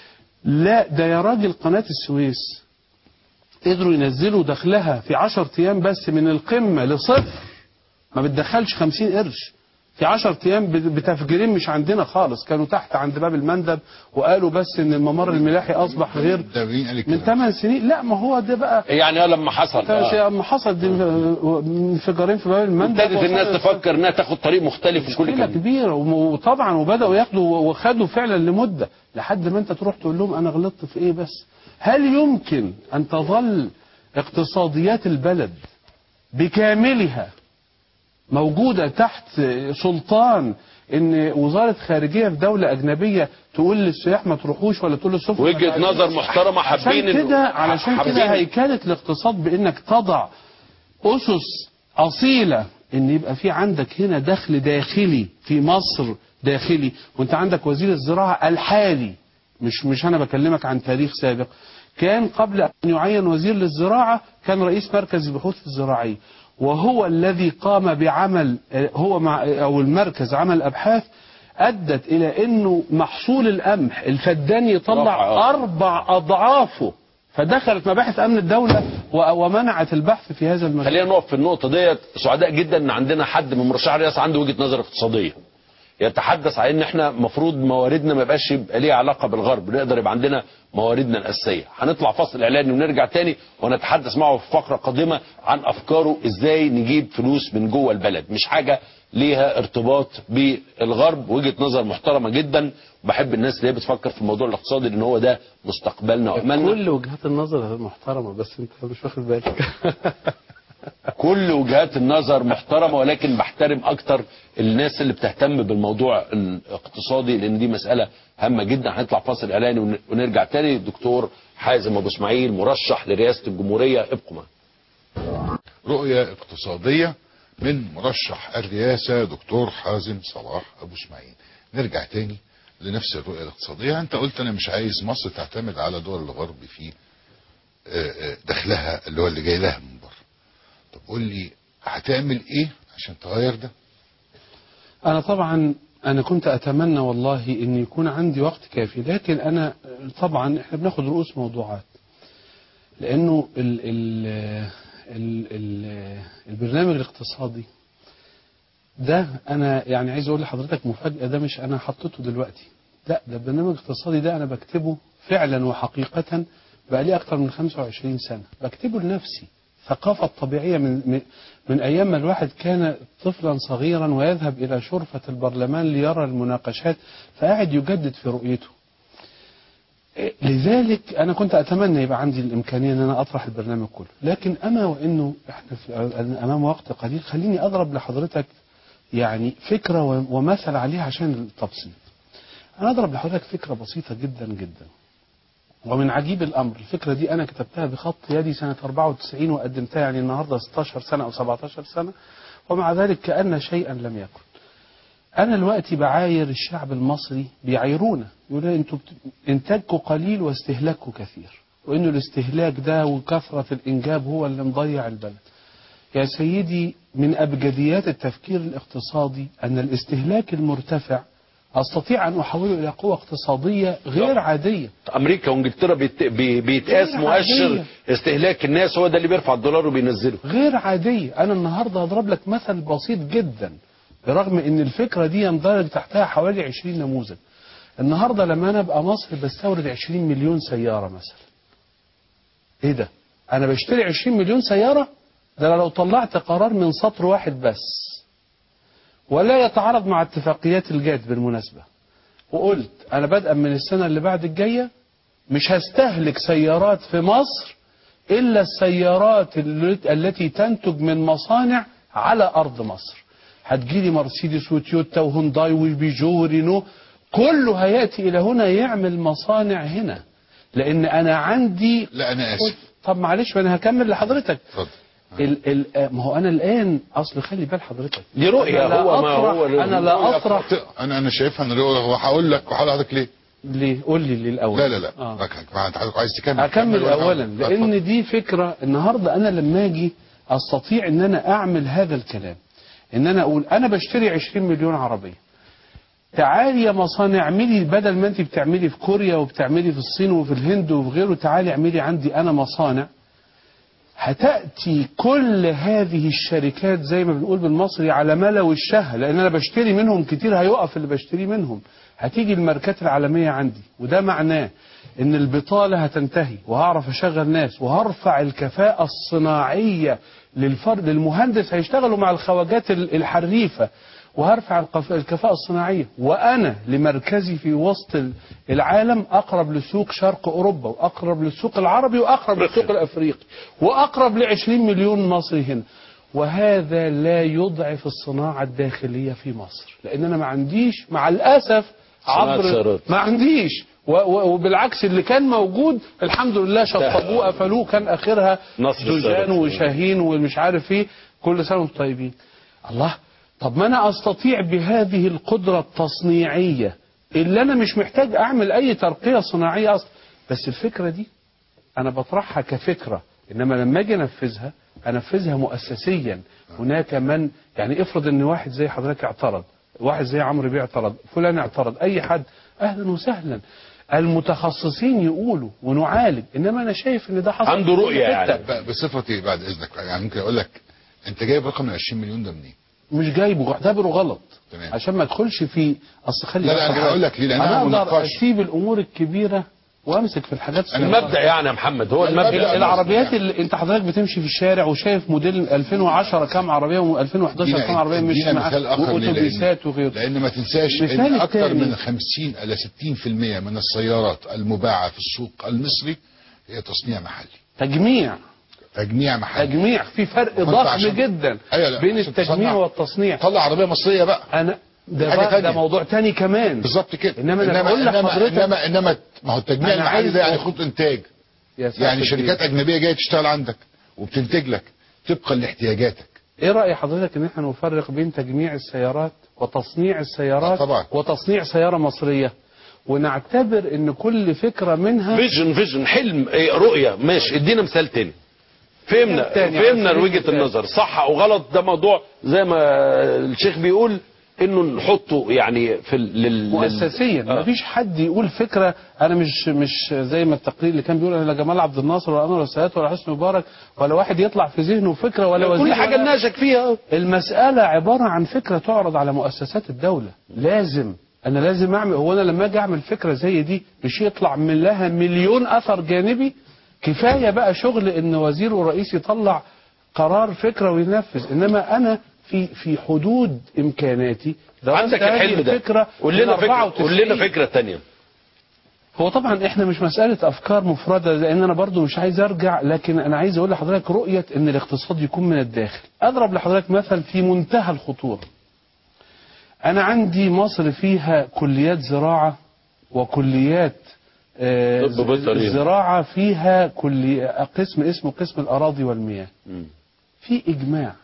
لا ده يا راجل قناه السويس قدروا ينزلوا دخلها في 10 ايام بس من القمه لصفر ما بتدخلش 50 قرش في 10 ايام بت- بتفجيرين مش عندنا خالص كانوا تحت عند باب المندب وقالوا بس ان الممر الملاحي اصبح غير ده مين قال من الكلام 8 سنين لا ما هو ده بقى يعني اه لما حصل آه. لما حصل دي انفجارين في باب المندب ابتدت الناس وصلت تفكر انها تاخد طريق مختلف وكل مشكله كلام كبيره وم- وطبعا وبداوا ياخدوا وخدوا فعلا لمده لحد ما انت تروح تقول لهم انا غلطت في ايه بس هل يمكن ان تظل اقتصاديات البلد بكاملها موجوده تحت سلطان ان وزاره خارجيه في دوله اجنبيه تقول للسياح ما تروحوش ولا تقول للسفن ما وجهه تعالوش؟ نظر محترمه حابين عشان إنه- كده علشان حابين كده هيكله الاقتصاد بانك تضع اسس اصيله ان يبقى في عندك هنا دخل داخلي في مصر داخلي وانت عندك وزير الزراعه الحالي مش مش انا بكلمك عن تاريخ سابق كان قبل ان يعين وزير للزراعه كان رئيس مركز البحوث الزراعيه وهو الذي قام بعمل آه، هو مع او المركز عمل ابحاث ادت الى انه محصول القمح الفدان رفع، يطلع آه. اربع اضعافه فدخلت مباحث امن الدوله و- ومنعت البحث في هذا المجال خلينا نقف في النقطة ديت سعداء جدا ان عندنا حد من مرشحي الرئاسة عنده وجهة نظر اقتصادية يتحدث عن ان احنا مفروض مواردنا ما يبقاش يبقى ليها علاقة بالغرب نقدر يبقى عندنا مواردنا الأساسية هنطلع فاصل اعلاني ونرجع تاني ونتحدث معه في فقرة قادمة عن افكاره ازاي نجيب فلوس من جوه البلد مش حاجة ليها ارتباط بالغرب وجهة نظر محترمة جدا بحب الناس اللي هي بتفكر في الموضوع الاقتصادي لان هو ده مستقبلنا واملنا كل وجهات النظر محترمه بس انت مش واخد بالك كل وجهات النظر محترمه ولكن بحترم اكتر الناس اللي بتهتم بالموضوع الاقتصادي لان دي مساله هامه جدا هنطلع فاصل اعلاني ون- ونرجع تاني دكتور حازم ابو اسماعيل مرشح لرئاسه الجمهوريه ابقوا معانا رؤية اقتصادية من مرشح الرئاسة دكتور حازم صلاح أبو اسماعيل نرجع تاني لنفس الرؤية الاقتصادية أنت قلت أنا مش عايز مصر تعتمد على دول الغرب في آه، آه، دخلها اللي هو اللي جاي لها من بره طب قول لي هتعمل إيه عشان تغير ده انا طبعا انا كنت اتمنى والله ان يكون عندي وقت كافي لكن انا طبعا احنا بناخد رؤوس موضوعات لانه ال ال ال ال البرنامج الاقتصادي ده انا يعني عايز اقول لحضرتك مفاجاه ده مش انا حطيته دلوقتي لا ده البرنامج الاقتصادي ده انا بكتبه فعلا وحقيقه بقى لي اكتر من 25 سنه بكتبه لنفسي ثقافة طبيعية من, من, من أيام ما الواحد كان طفلا صغيرا ويذهب إلى شرفة البرلمان ليرى المناقشات فقاعد يجدد في رؤيته إيه، لذلك أنا كنت أتمنى يبقى عندي الإمكانية أن أنا أطرح البرنامج كله لكن أما وإنه إحنا في أمام وقت قليل خليني أضرب لحضرتك يعني فكرة و- ومثل عليها عشان التبسيط أنا أضرب لحضرتك فكرة بسيطة جدا جدا ومن عجيب الأمر الفكرة دي أنا كتبتها بخط يدي سنة 94 وقدمتها يعني النهاردة 16 سنة أو 17 سنة ومع ذلك كأن شيئا لم يكن أنا دلوقتي بعاير الشعب المصري بيعايرونا يقولوا لي أنتوا بت- إنتاجكم قليل واستهلاككم كثير وإنه الاستهلاك ده وكثرة الإنجاب هو اللي مضيع البلد يا سيدي من أبجديات التفكير الاقتصادي أن الاستهلاك المرتفع استطيع ان احوله الى قوه اقتصاديه غير عاديه امريكا وانجلترا بيت... بي... بيتقاس غير مؤشر عادية. استهلاك الناس هو ده اللي بيرفع الدولار وبينزله غير عاديه انا النهارده هضرب لك مثل بسيط جدا برغم ان الفكره دي يندرج تحتها حوالي 20 نموذج النهارده لما انا ابقى مصر بستورد 20 مليون سياره مثلا ايه ده انا بشتري 20 مليون سياره ده أنا لو طلعت قرار من سطر واحد بس ولا يتعارض مع اتفاقيات الجاد بالمناسبه وقلت انا بادئا من السنه اللي بعد الجايه مش هستهلك سيارات في مصر الا السيارات الل- التي تنتج من مصانع على ارض مصر هتجيلي مرسيدس وتويوتا وهونداي وبيجو ورينو كله هياتي الى هنا يعمل مصانع هنا لان انا عندي لا انا اسف طب معلش ما انا هكمل لحضرتك اتفضل ال ال ما هو انا الان اصل خلي بال حضرتك دي رؤية أنا لا هو ما أطرح هو انا لا اطرح انا انا شايفها ان هو هقول لك وهقول لحضرتك ليه ليه قول لي ليه الاول لا لا لا آه. ما انت حضرتك عايز تكمل اكمل كمل وأنا اولا هقول. لان اتفضل. دي فكره النهارده انا لما اجي استطيع ان انا اعمل هذا الكلام ان انا اقول انا بشتري 20 مليون عربيه تعالي يا مصانع اعملي بدل ما انت بتعملي في كوريا وبتعملي في الصين وفي الهند وفي غيره تعالي اعملي عندي انا مصانع هتأتي كل هذه الشركات زي ما بنقول بالمصري على ملو الشه لأن أنا بشتري منهم كتير هيقف اللي بشتري منهم هتيجي الماركات العالمية عندي وده معناه إن البطالة هتنتهي وهعرف أشغل ناس وهرفع الكفاءة الصناعية للفرد للمهندس هيشتغلوا مع الخواجات ال- الحريفة وهرفع القف- الكفاءة الصناعية وأنا لمركزي في وسط ال- العالم أقرب لسوق شرق أوروبا وأقرب للسوق العربي وأقرب للسوق الأفريقي وأقرب ل 20 مليون مصري هنا وهذا لا يضعف الصناعة الداخلية في مصر لأن أنا ما عنديش مع الأسف صناعة عبر سيارات. ما عنديش و- و- وبالعكس اللي كان موجود الحمد لله شطبوه قفلوه كان آخرها نصر دجان السيارات. وشاهين ومش عارف ايه كل سنة وانتم طيبين الله طب ما انا استطيع بهذه القدرة التصنيعية اللي انا مش محتاج اعمل اي ترقية صناعية اصلا بس الفكرة دي انا بطرحها كفكرة انما لما اجي انفذها انفذها مؤسسيا هناك من يعني افرض ان واحد زي حضرتك اعترض واحد زي عمرو بيه اعترض فلان اعترض اي حد اهلا وسهلا المتخصصين يقولوا ونعالج انما انا شايف ان ده حصل عنده في كل رؤية حتة. يعني. ب- بصفتي بعد اذنك يعني ممكن اقول لك انت جايب رقم ال 20 مليون ده منين؟ مش جايبه اعتبره غلط تمام. عشان ما ادخلش في اصل خلي لا، لا، بالك أنا هقول لك ليه، لأنها انا اقدر مناقشة. اسيب الامور الكبيره وامسك في الحاجات الصغيرة. المبدأ يعني يا محمد هو المبدأ. المبدأ العربيات اللي انت حضرتك بتمشي في الشارع وشايف موديل 2010 كام عربيه و2011 ادينا- كام عربيه مش ادينا مثال اخر ليه؟ واوتوبيسات لأن- وغيره لان ما تنساش المثال ان اكثر التاني. من 50 الى 60% من السيارات المباعه في السوق المصري هي تصنيع محلي تجميع تجميع محلي تجميع في فرق وانت ضخم عشان- جدا أيوة لا، بين عشان التجميع تصنع. والتصنيع طلع عربيه مصريه بقى انا ده حاجة بقى تانية. ده موضوع تاني كمان بالظبط كده إنما أنا بقول انما لحضرتك- انما انما ما هو التجميع أنا المحلي عايز ده يعني أ- خطوط انتاج يا ساتر يعني كبير. شركات اجنبيه جايه تشتغل عندك وبتنتج لك طبقا لاحتياجاتك ايه رأي حضرتك ان احنا نفرق بين تجميع السيارات وتصنيع السيارات آه طبعا. وتصنيع سيارة مصرية ونعتبر ان كل فكرة منها فيجن فيجن حلم إيه، رؤية ماشي ادينا مثال تاني فهمنا تاني على فهمنا سبيل وجهة المثال. النظر صح او غلط ده موضوع زي ما الشيخ بيقول انه نحطه يعني في ال- لل... مؤسسيا آه. مفيش حد يقول فكرة انا مش مش زي ما التقرير اللي كان بيقول لا جمال عبد الناصر ولا انور السادات ولا حسني مبارك ولا واحد يطلع في ذهنه فكرة ولا وزير كل حاجة ولا نناقشك فيها المسألة عبارة عن فكرة تعرض على مؤسسات الدولة لازم أنا لازم أعمل هو أنا لما أجي أعمل فكرة زي دي مش يطلع من لها مليون أثر جانبي كفاية بقى شغل إن وزير ورئيس يطلع قرار فكرة وينفذ إنما أنا في في حدود إمكاناتي درست عندك هذه الحلم ده الفكرة قول لنا من فكرة 94. قول لنا فكرة تانية هو طبعا احنا مش مسألة افكار مفردة لان انا برضو مش عايز ارجع لكن انا عايز اقول لحضرتك رؤية ان الاقتصاد يكون من الداخل اضرب لحضرتك مثل في منتهى الخطورة انا عندي مصر فيها كليات زراعة وكليات آه، طب بيطري. الزراعة فيها كلي قسم اسمه قسم الاراضي والمياه مم. في اجماع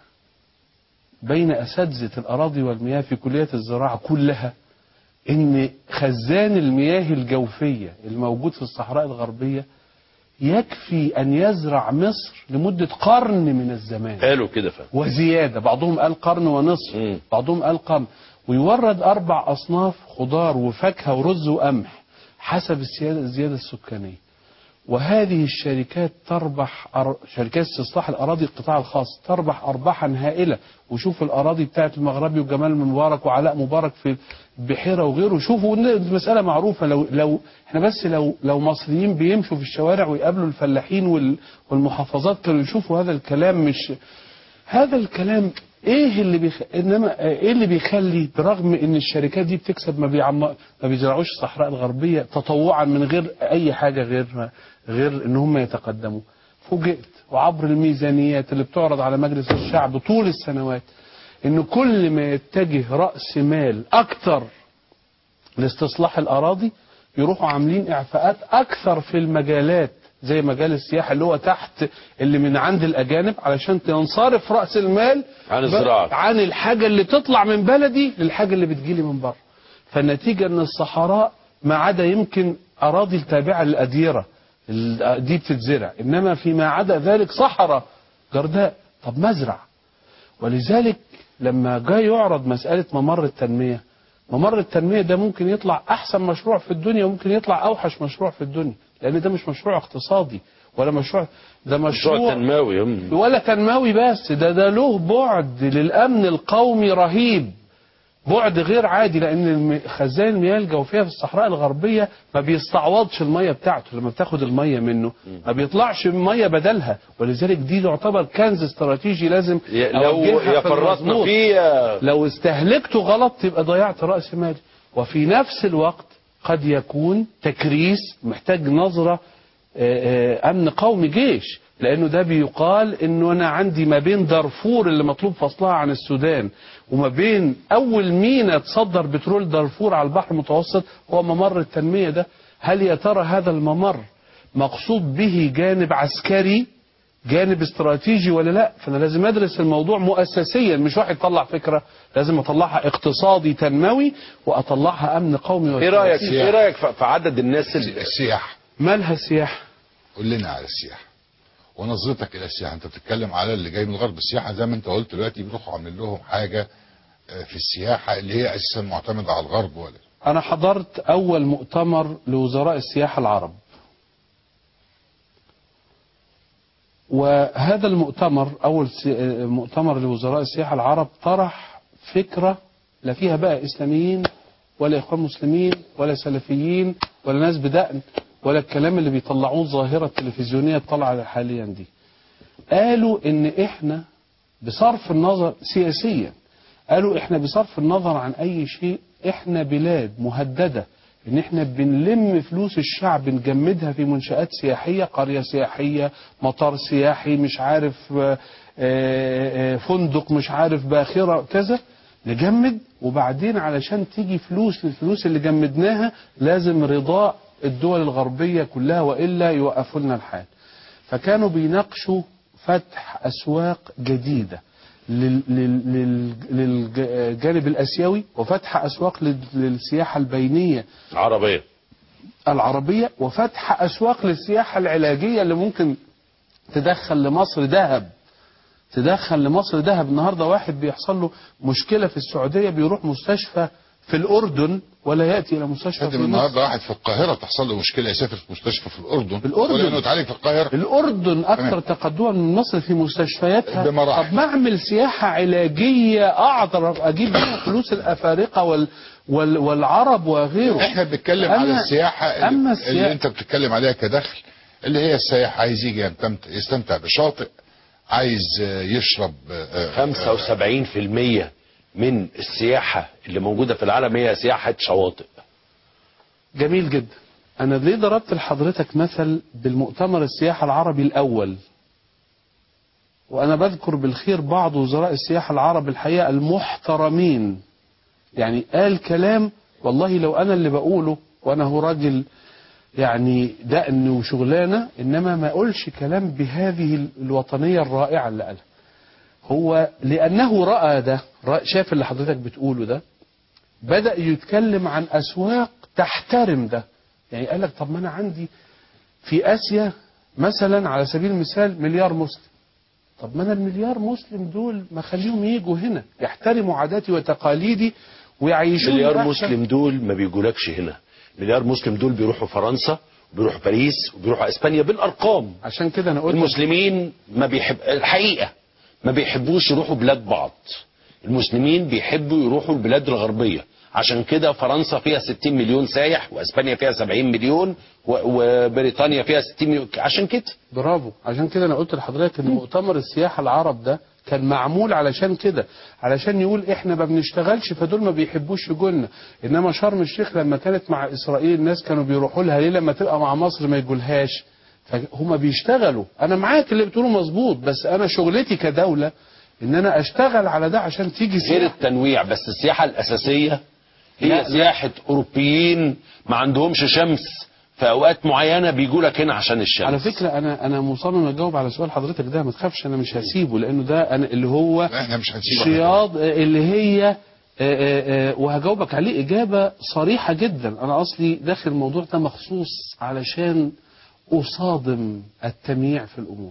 بين اساتذه الاراضي والمياه في كليات الزراعه كلها ان خزان المياه الجوفيه الموجود في الصحراء الغربيه يكفي ان يزرع مصر لمده قرن من الزمان قالوا كده فعلا وزياده بعضهم قال قرن ونصف مم. بعضهم قال قرن ويورد أربع أصناف خضار وفاكهة ورز وقمح حسب السيادة الزيادة السكانية وهذه الشركات تربح أر... شركات استصلاح الأراضي القطاع الخاص تربح أرباحا هائلة وشوف الأراضي بتاعت المغربي وجمال مبارك وعلاء مبارك في البحيرة وغيره شوفوا إن المسألة معروفة لو لو احنا بس لو لو مصريين بيمشوا في الشوارع ويقابلوا الفلاحين وال... والمحافظات كانوا يشوفوا هذا الكلام مش هذا الكلام ايه اللي بيخ... انما ايه اللي بيخلي برغم ان الشركات دي بتكسب ما بيعم... ما بيزرعوش الصحراء الغربيه تطوعا من غير اي حاجه غير غير ان هم يتقدموا فوجئت وعبر الميزانيات اللي بتعرض على مجلس الشعب طول السنوات ان كل ما يتجه راس مال اكتر لاستصلاح الاراضي يروحوا عاملين اعفاءات اكثر في المجالات زي مجال السياحه اللي هو تحت اللي من عند الاجانب علشان ينصرف راس المال عن ب- الزراعة. عن الحاجه اللي تطلع من بلدي للحاجه اللي بتجيلي من بره فالنتيجه ان الصحراء ما عدا يمكن اراضي التابعه للاديره ال- دي بتتزرع انما فيما عدا ذلك صحراء جرداء طب مزرع ولذلك لما جاء يعرض مسألة ممر التنمية ممر التنمية ده ممكن يطلع أحسن مشروع في الدنيا وممكن يطلع أوحش مشروع في الدنيا لأن ده مش مشروع اقتصادي ولا مشروع ده مشروع مشروع تنموي هم. ولا تنموي بس ده ده له بعد للأمن القومي رهيب بعد غير عادي لأن الم- خزان المياه الجوفية في الصحراء الغربية ما بيستعوضش المية بتاعته لما بتاخد المية منه ما بيطلعش مية بدلها ولذلك دي تعتبر كنز استراتيجي لازم ي- لو أوجهها في يفرطنا المظبوط. فيه لو استهلكته غلط تبقى ضيعت رأس مالي وفي نفس الوقت قد يكون تكريس محتاج نظرة آه، آه، أمن قومي جيش لأنه ده بيقال إنه أنا عندي ما بين دارفور اللي مطلوب فصلها عن السودان وما بين أول مينا تصدر بترول دارفور على البحر المتوسط هو ممر التنمية ده هل يا ترى هذا الممر مقصود به جانب عسكري جانب استراتيجي ولا لا فانا لازم ادرس الموضوع مؤسسيا مش واحد يطلع فكره لازم اطلعها اقتصادي تنموي واطلعها امن قومي ايه رايك واستراتيجي. ايه رايك في في عدد الناس اللي السياحة مالها السياحه قول لنا على السياحة ونظرتك إلى السياحة أنت بتتكلم على اللي جاي من الغرب السياحة زي ما أنت قلت دلوقتي بيروحوا عاملين لهم حاجة آه، في السياحة اللي هي أساسا معتمدة على الغرب ولا انا حضرت اول مؤتمر لوزراء السياحه العرب وهذا المؤتمر اول سي- مؤتمر لوزراء السياحه العرب طرح فكره لا فيها بقى اسلاميين ولا اخوان مسلمين ولا سلفيين ولا ناس بدقن ولا الكلام اللي بيطلعوه الظاهره التلفزيونيه طالعه حاليا دي قالوا ان احنا بصرف النظر سياسيا قالوا احنا بصرف النظر عن اي شيء احنا بلاد مهدده ان احنا بنلم فلوس الشعب نجمدها في منشآت سياحية قرية سياحية مطار سياحي مش عارف آه، آه، آه، فندق مش عارف باخرة كذا نجمد وبعدين علشان تيجي فلوس للفلوس اللي جمدناها لازم رضاء الدول الغربية كلها وإلا يوقفوا لنا الحال فكانوا بيناقشوا فتح أسواق جديدة لل- لل- لل- للجانب الآسيوي وفتح أسواق لل- للسياحة البينية عربيه العربية وفتح أسواق للسياحة العلاجية اللي ممكن تدخل لمصر ذهب تدخل لمصر ذهب النهارده واحد بيحصل له مشكلة في السعودية بيروح مستشفى في الأردن ولا يأتي إلى مستشفى هذا في من مصر النهارده واحد في القاهرة تحصل له مشكلة يسافر في مستشفى في الأردن في الأردن. ولا إنه يتعالج في القاهرة الأردن أكثر تمام. تقدما من مصر في مستشفياتها بمراحل. طب ما أعمل سياحة علاجية أقدر أجيب بيها فلوس الأفارقة وال وال والعرب وغيره احنا بنتكلم على أما- السياحة اللي, أما اللي السياحة انت بتتكلم عليها كدخل اللي هي السائح عايز يجي يستمتع, يستمتع بشاطئ عايز آه، يشرب آه، آه، 75% من السياحه اللي موجوده في العالم هي سياحه شواطئ جميل جدا أنا ليه ضربت لحضرتك مثل بالمؤتمر السياحة العربي الأول وأنا بذكر بالخير بعض وزراء السياحة العرب الحقيقة المحترمين يعني قال كلام والله لو أنا اللي بقوله وأنا هو راجل يعني دقن وشغلانة إنما ما أقولش كلام بهذه الوطنية الرائعة اللي قالها هو لأنه رأى ده رأى شاف اللي حضرتك بتقوله ده بدأ يتكلم عن أسواق تحترم ده يعني قال لك طب ما أنا عندي في آسيا مثلا على سبيل المثال مليار مسلم طب ما أنا المليار مسلم دول ما خليهم يجوا هنا يحترموا عاداتي وتقاليدي ويعيشون مليار أحسن. مسلم دول ما بيجولكش هنا مليار مسلم دول بيروحوا فرنسا وبيروحوا باريس وبيروحوا اسبانيا بالارقام عشان كده انا قلت المسلمين ما بيحب الحقيقه ما بيحبوش يروحوا بلاد بعض المسلمين بيحبوا يروحوا البلاد الغربيه عشان كده فرنسا فيها 60 مليون سايح واسبانيا فيها 70 مليون و- وبريطانيا فيها 60 مليون عشان كده برافو عشان كده انا قلت لحضرتك ان مؤتمر السياحه العرب ده كان معمول علشان كده علشان يقول احنا ما بنشتغلش فدول ما بيحبوش يجولنا انما شرم الشيخ لما كانت مع اسرائيل الناس كانوا بيروحوا لها ليه لما تبقى مع مصر ما يجولهاش فهم بيشتغلوا انا معاك اللي بتقوله مظبوط بس انا شغلتي كدوله ان انا اشتغل على ده عشان تيجي غير سياحه التنويع بس السياحه الاساسيه هي لا، لا. سياحه اوروبيين ما عندهمش شمس في اوقات معينه بيجوا لك هنا عشان الشمس على فكره انا انا مصمم اجاوب على سؤال حضرتك ده ما تخافش انا مش هسيبه لانه ده انا اللي هو لا، احنا مش هنسيبه شياط اللي هي آه، آه، آه، وهجاوبك عليه إجابة صريحة جدا أنا أصلي داخل الموضوع ده مخصوص علشان أصادم التمييع في الأمور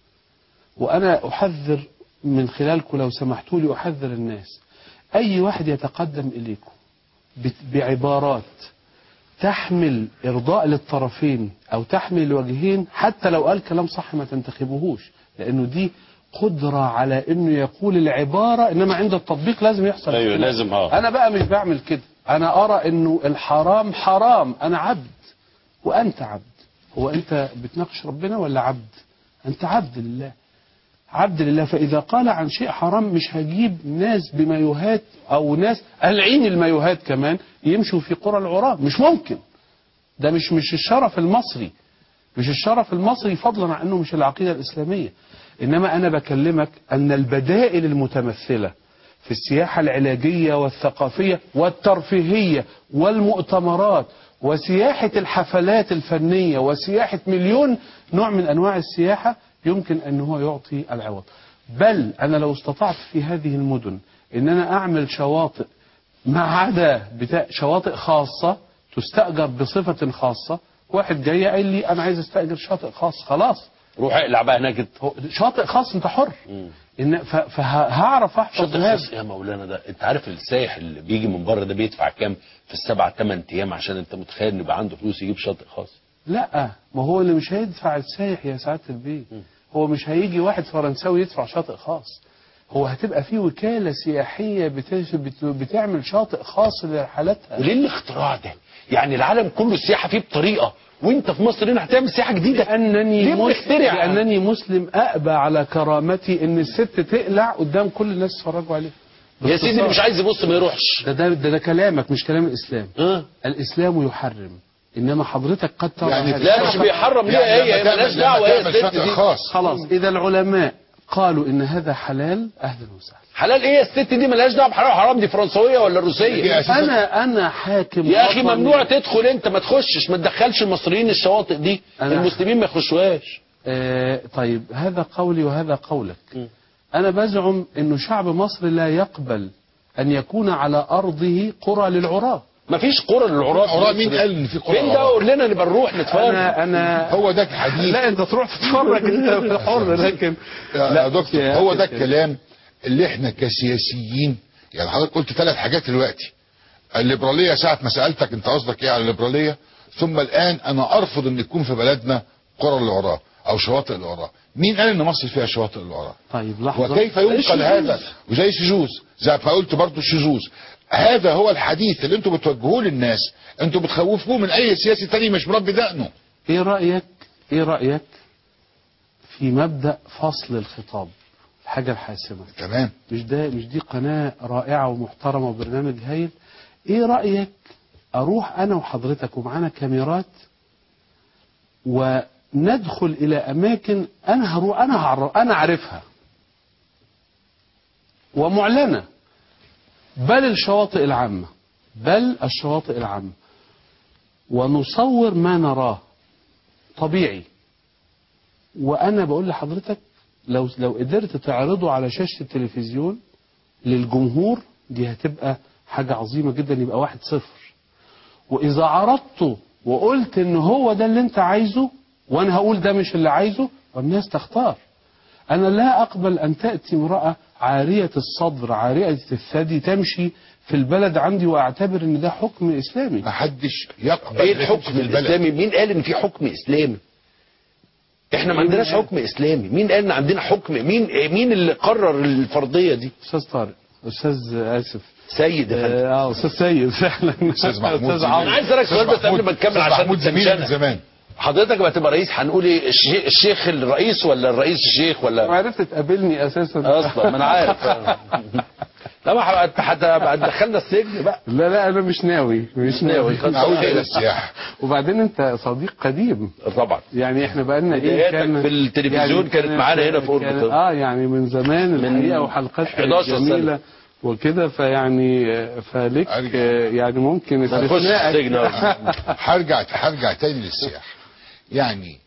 وأنا أحذر من خلالكم لو سمحتوا لي أحذر الناس أي واحد يتقدم إليكم بت- بعبارات تحمل إرضاء للطرفين أو تحمل الوجهين حتى لو قال كلام صح ما تنتخبوهوش لأنه دي قدرة على إنه يقول العبارة إنما عند التطبيق لازم يحصل ايوه اختلاف. لازم اه أنا بقى مش بعمل كده أنا أرى إنه الحرام حرام أنا عبد وأنت عبد هو أنت بتناقش ربنا ولا عبد أنت عبد لله عبد لله فإذا قال عن شيء حرام مش هجيب ناس بمايوهات أو ناس قلعين المايوهات كمان يمشوا في قرى العراة مش ممكن ده مش مش الشرف المصري مش الشرف المصري فضلا عن انه مش العقيده الاسلاميه انما انا بكلمك ان البدائل المتمثله في السياحه العلاجيه والثقافيه والترفيهيه والمؤتمرات وسياحه الحفلات الفنيه وسياحه مليون نوع من انواع السياحه يمكن ان هو يعطي العوض بل انا لو استطعت في هذه المدن ان انا اعمل شواطئ ما عدا بتاع شواطئ خاصة تستأجر بصفة خاصة واحد جاي قال لي أنا عايز أستأجر شاطئ خاص خلاص روح اقلع بقى هناك انت. هو شاطئ خاص أنت حر إن ف- فهعرف أحفظ شاطئ هذا خاص يا مولانا ده انت عارف السايح اللي بيجي من بره ده بيدفع كام في السبع ثمان ايام عشان انت متخيل ان يبقى عنده فلوس يجيب شاطئ خاص لا ما هو اللي مش هيدفع السايح يا سعادة البيت هو مش هيجي واحد فرنساوي يدفع شاطئ خاص هو هتبقى في وكالة سياحية بت- بت- بتعمل شاطئ خاص لرحلاتها وليه الاختراع ده يعني العالم كله السياحه فيه بطريقه وانت في مصر هنا هتعمل سياحه جديده لأنني ليه مسلم بتخترع؟ لأنني مسلم أأبى على كرامتي إن الست تقلع قدام كل الناس يتفرجوا عليها يا سيدي اللي مش عايز يبص ما يروحش ده ده, ده, ده كلامك مش كلام الإسلام اه الإسلام يحرم إنما حضرتك قد ترى يعني هذا. لا مش بيحرم ليه يعني هي لما هي مالهاش تعمل- دعوه لما هي تعمل الست شاطئ دي خاص خلاص إذا العلماء قالوا إن هذا حلال أهلا وسهلا حلال ايه يا الست دي مالهاش دعوه بحلال وحرام دي فرنسويه ولا دي روسيه أساساً- أنا أنا حاكم يا اخي وطني. ممنوع تدخل انت ما تخشش ما تدخلش المصريين الشواطئ دي أنا- المسلمين ما يخشوهاش آه طيب هذا قولي وهذا قولك أنا بزعم أنه شعب مصر لا يقبل أن يكون على أرضه قرى للعراة ما فيش قرى للعراة عراة مين قال إن في قرى فين ده عراة؟ قول لنا نبقى نروح نتفرج أنا أنا هو ده الحديث لا أنت تروح تتفرج أنت حر لكن يا دكتور يا هو أخي ده الكريم. الكلام اللي احنا كسياسيين يعني حضرتك قلت ثلاث حاجات دلوقتي الليبراليه ساعه ما سالتك انت قصدك ايه على الليبراليه ثم الان انا ارفض ان يكون في بلدنا قرى العراة او شواطئ العراة مين قال ان مصر فيها شواطئ العراة طيب لحظة وكيف ينقل هذا وزي الشذوذ زي ما قلت برضو الشذوذ هذا هو الحديث اللي انتم بتوجهوه للناس انتم بتخوفوه من اي سياسي تاني مش مربي دقنه إيه رأيك إيه رأيك في مبدأ فصل الخطاب الحاجة الحاسمة تمام مش ده مش دي قناة رائعة ومحترمة وبرنامج هايل ايه رأيك اروح انا وحضرتك ومعانا كاميرات وندخل الى اماكن انا هروح انا هعرف انا عارفها ومعلنة بل الشواطئ العامة بل الشواطئ العامة ونصور ما نراه طبيعي وانا بقول لحضرتك لو لو قدرت تعرضه على شاشة التلفزيون للجمهور دي هتبقى حاجة عظيمة جدا يبقى واحد صفر وإذا عرضته وقلت إن هو ده اللي أنت عايزه وأنا هقول ده مش اللي عايزه والناس تختار أنا لا أقبل أن تأتي امرأة عارية الصدر عارية الثدي تمشي في البلد عندي واعتبر ان ده حكم اسلامي ما حدش يقبل ايه إنك الحكم تمشي في البلد. الاسلامي مين قال ان في حكم اسلامي احنا ما عندناش حكم اسلامي مين قال ان عندنا حكم مين مين اللي قرر الفرضيه دي استاذ طارق استاذ اسف سيد يا فندم اه استاذ سيد فعلا استاذ محمود استاذ زميل. عمرو انا عايز اسالك سؤال بس قبل ما نكمل أستاذ عشان محمود زميلي من تنشنة. زمان حضرتك لما تبقى رئيس هنقول ايه الشي- الشيخ الرئيس ولا الرئيس الشيخ ولا عرفت تقابلني اساسا اصلا ما انا عارف لا ما انت هتدخلنا السجن بقى لا لا انا مش ناوي مش ناوي نعود الى السياحه وبعدين انت صديق قديم طبعا يعني احنا بقالنا ايه بداياتك كان في التلفزيون كانت معانا هنا في كان- أوربت. اه يعني من زمان من الحقيقه وحلقات 11 سنة. جميله وكده فيعني آه، فلك أرجع. آه، يعني ممكن نخش استثناءك السجن أهو. هرجع هرجع تاني للسياحه يعني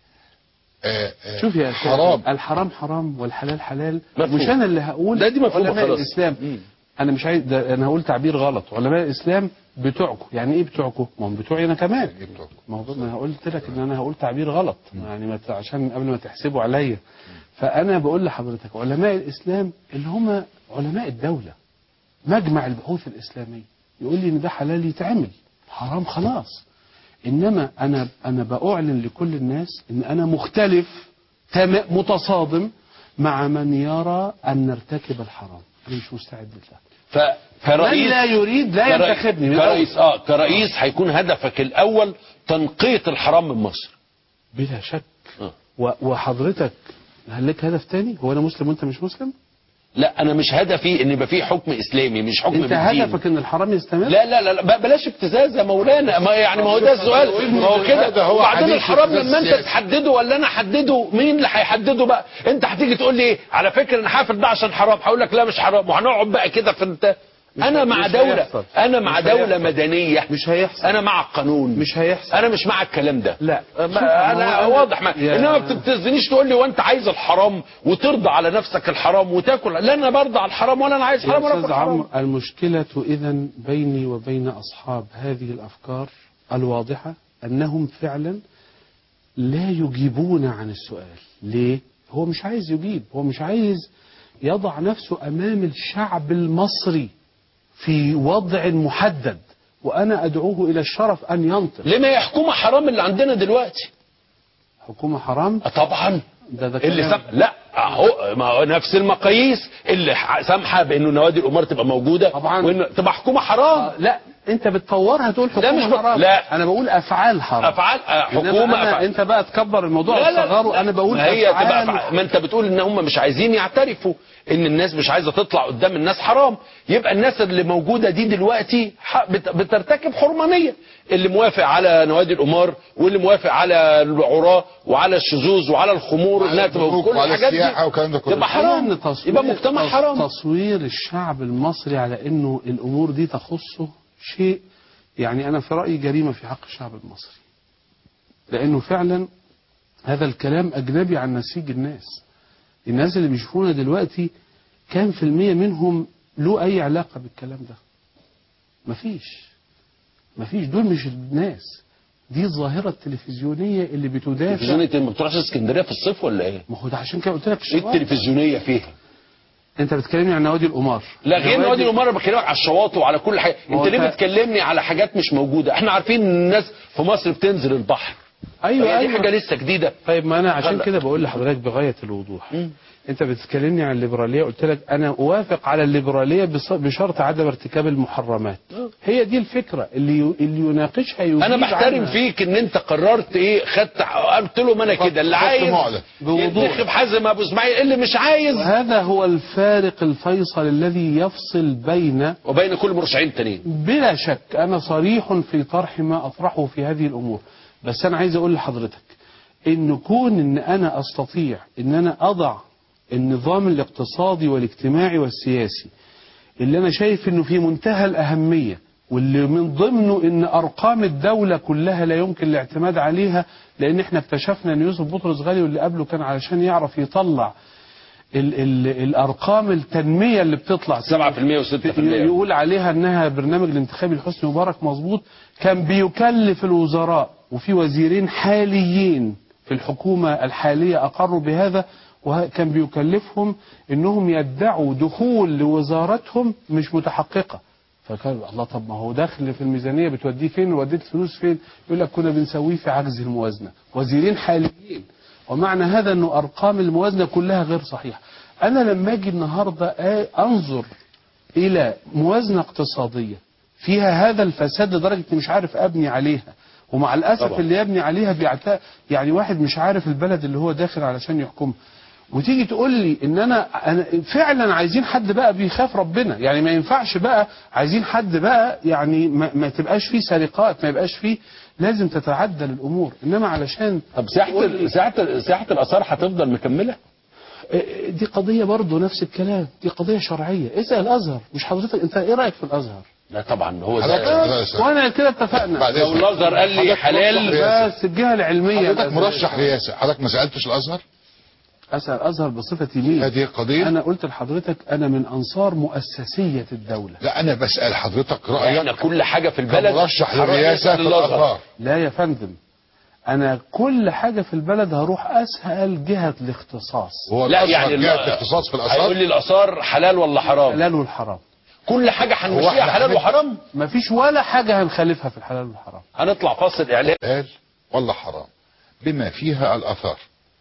آه آه شوف يا أستاذ، حرام الحرام حرام والحلال حلال مفهوم. مش انا اللي هقول ده دي مفهومة علماء خلاص. الاسلام مم. انا مش عايز ده انا هقول تعبير غلط علماء الاسلام بتوعكم يعني ايه بتوعكم ما هم بتوعي انا كمان إيه بتوعكم؟ موضوع ما انا قلت لك ان انا هقول تعبير غلط يعني ما ت- عشان قبل ما تحسبوا عليا فانا بقول لحضرتك علماء الاسلام اللي هم علماء الدوله مجمع البحوث الاسلاميه يقول لي ان ده حلال يتعمل حرام خلاص انما انا انا باعلن لكل الناس ان انا مختلف تم- متصادم مع من يرى ان نرتكب الحرام انا مش مستعد لده ف... من كرئيس لا يريد لا كرئيس- ينتخبني من كرئيس اه كرئيس هيكون هدفك الاول تنقية الحرام من مصر بلا شك آه. و- وحضرتك هل لك هدف تاني هو انا مسلم وانت مش مسلم لا انا مش هدفي ان يبقى فيه حكم اسلامي مش حكم انت بالدين هدفك ان الحرام يستمر لا لا لا, لا ب- بلاش ابتزاز يا مولانا ما يعني ما هو ده السؤال ما هو كده هذا هو وبعدين حديث الحرام ابتزاز لما انت سياسي. تحدده ولا انا احدده مين اللي هيحدده بقى انت هتيجي تقول لي ايه على فكره انا حافظ ده عشان حرام هقول لك لا مش حرام وهنقعد بقى كده في انت انا مع مش دوله هيحصل. انا مع مش دوله هيحصل. مدنيه مش هيحصل انا مع القانون مش هيحصل انا مش مع الكلام ده لا. ما شوف، انا هو أنا- واضح ما يا- انما ما بتبتزنيش تقول لي وانت عايز الحرام وترضى على نفسك الحرام وتاكل لا انا برضى على الحرام ولا انا عايز يا حرام ولا استاذ اكل حرام عمرو المشكلة اذا بيني وبين اصحاب هذه الافكار الواضحة انهم فعلا لا يجيبون عن السؤال ليه هو مش عايز يجيب هو مش عايز يضع نفسه امام الشعب المصري في وضع محدد وانا ادعوه الى الشرف ان ينطق ليه ما هي حكومه حرام اللي عندنا دلوقتي حكومة حرام آه طبعا ده ده اللي كلام. سم... لا اهو ما هو نفس المقاييس اللي ح- سامحه بانه نوادي الامور تبقى موجوده طبعاً. وان تبقى حكومه حرام آه، لا انت بتطورها تقول لا، مش حكومة ب- حرام لا. انا بقول افعال حرام افعال آه، إنما حكومه أنا أفعال. انت بقى تكبر الموضوع لا لا وتصغره لا. انا بقول ما هي تبقى أفعال أفعال. ما انت بتقول ان هم مش عايزين يعترفوا ان الناس مش عايزه تطلع قدام الناس حرام يبقى الناس اللي موجوده دي دلوقتي ح- بت- بترتكب حرمانيه اللي موافق على نوادي القمار واللي موافق على العراة وعلى الشذوذ وعلى الخمور وعلى انها تبقى البنوك كل وعلى الحاجات السياحة دي والكلام ده كله. تبقى أيوة، حرام إن تصوير يبقى مجتمع تص- حرام تصوير الشعب المصري على انه الامور دي تخصه شيء يعني انا في رايي جريمه في حق الشعب المصري لانه فعلا هذا الكلام اجنبي عن نسيج الناس الناس اللي بيشوفونا دلوقتي كام في المية منهم له اي علاقه بالكلام ده مفيش مفيش دول مش الناس دي الظاهره التلفزيونيه اللي بتدافع تلفزيونية ما بتروحش اسكندريه في الصيف ولا ايه؟ ما هو ده عشان كده قلت لك ايه الشواطئ. التلفزيونيه فيها؟ انت بتكلمني عن نوادي القمار لا غير نوادي القمار بكلمك على الشواطئ وعلى كل حاجه ما هو انت ليه انت- بتكلمني على حاجات مش موجوده احنا عارفين ان الناس في مصر بتنزل البحر ايوه هي دي ايوه حاجه لسه جديده طيب ما انا عشان هلا. كده بقول لحضرتك بغايه الوضوح انت بتتكلمني عن الليبراليه قلت لك انا اوافق على الليبراليه بص- بشرط عدم ارتكاب المحرمات هي دي الفكره اللي ي- اللي يناقشها يجيب انا بحترم عنها. فيك ان انت قررت ايه خدت قلت لهم انا كده اللي خدت عايز معلن. بوضوح. ينتخب حازم ابو اسماعيل اللي مش عايز وهذا هو الفارق الفيصل الذي يفصل بين وبين كل مرشحين تانيين بلا شك أنا صريح في طرح ما أطرحه في هذه الأمور بس أنا عايز أقول لحضرتك إن كون إن أنا أستطيع إن أنا أضع النظام الاقتصادي والاجتماعي والسياسي اللي أنا شايف إنه في منتهى الأهمية واللي من ضمنه إن أرقام الدولة كلها لا يمكن الاعتماد عليها لأن إحنا اكتشفنا إن يوسف بطرس غالي واللي قبله كان علشان يعرف يطلع ال ال الأرقام التنمية اللي بتطلع 7% و6% يقول عليها انها برنامج الانتخابي لحسني مبارك مظبوط كان بيكلف الوزراء وفي وزيرين حاليين في الحكومة الحالية أقروا بهذا وكان بيكلفهم انهم يدعوا دخول لوزارتهم مش متحققه فقال الله طب ما هو داخل في الميزانيه بتوديه فين ووديت الفلوس فين يقول لك كنا بنسويه في عجز الموازنه وزيرين حاليين ومعنى هذا انه ارقام الموازنه كلها غير صحيحه انا لما اجي النهارده آ- انظر الى موازنه اقتصاديه فيها هذا الفساد لدرجه اني مش عارف ابني عليها ومع الاسف طبعا. اللي يبني عليها بيعت... يعني واحد مش عارف البلد اللي هو داخل علشان يحكمها وتيجي تقول لي ان انا, أنا فعلا عايزين حد بقى بيخاف ربنا يعني ما ينفعش بقى عايزين حد بقى يعني ما, ما تبقاش فيه سرقات ما يبقاش فيه لازم تتعدل الامور انما علشان طب ساحه تقول لي- ال- ساحه ساحه الاثار هتفضل مكمله دي قضيه برضه نفس الكلام دي قضيه شرعيه اسال الازهر مش حضرتك انت ايه رايك في الازهر لا طبعا هو حضرتك ده حضرتك- وانا كده اتفقنا بعد لو إذنك. الازهر قال لي حضرتك حلال مرشح رئاسة. بس الجهه العلميه حضرتك الأزهرية. مرشح رئاسة حضرتك ما سألتش الأزهر اسال الازهر بصفتي مين هذه قضية انا قلت لحضرتك انا من انصار مؤسسيه الدوله لا أنا بسأل حضرتك احنا رأيك كل حاجه في البلد كمرشح هنروح للرئاسة نسأل في الأزهر. الأزهر لا يا فندم انا كل حاجه في البلد هروح اسال جهه الاختصاص هو لا الأزهر يعني جهة ال- اختصاص في هيقول الآثار لي الاثار حلال ولا حرام الحلال والحرام كل حاجه هو هنمشيها إحنا حلال هنبدأ- وحرام ما فيش ولا حاجه هنخالفها في الحلال والحرام هنطلع فاصل اعلان حلال ولا حرام بما فيها الآثار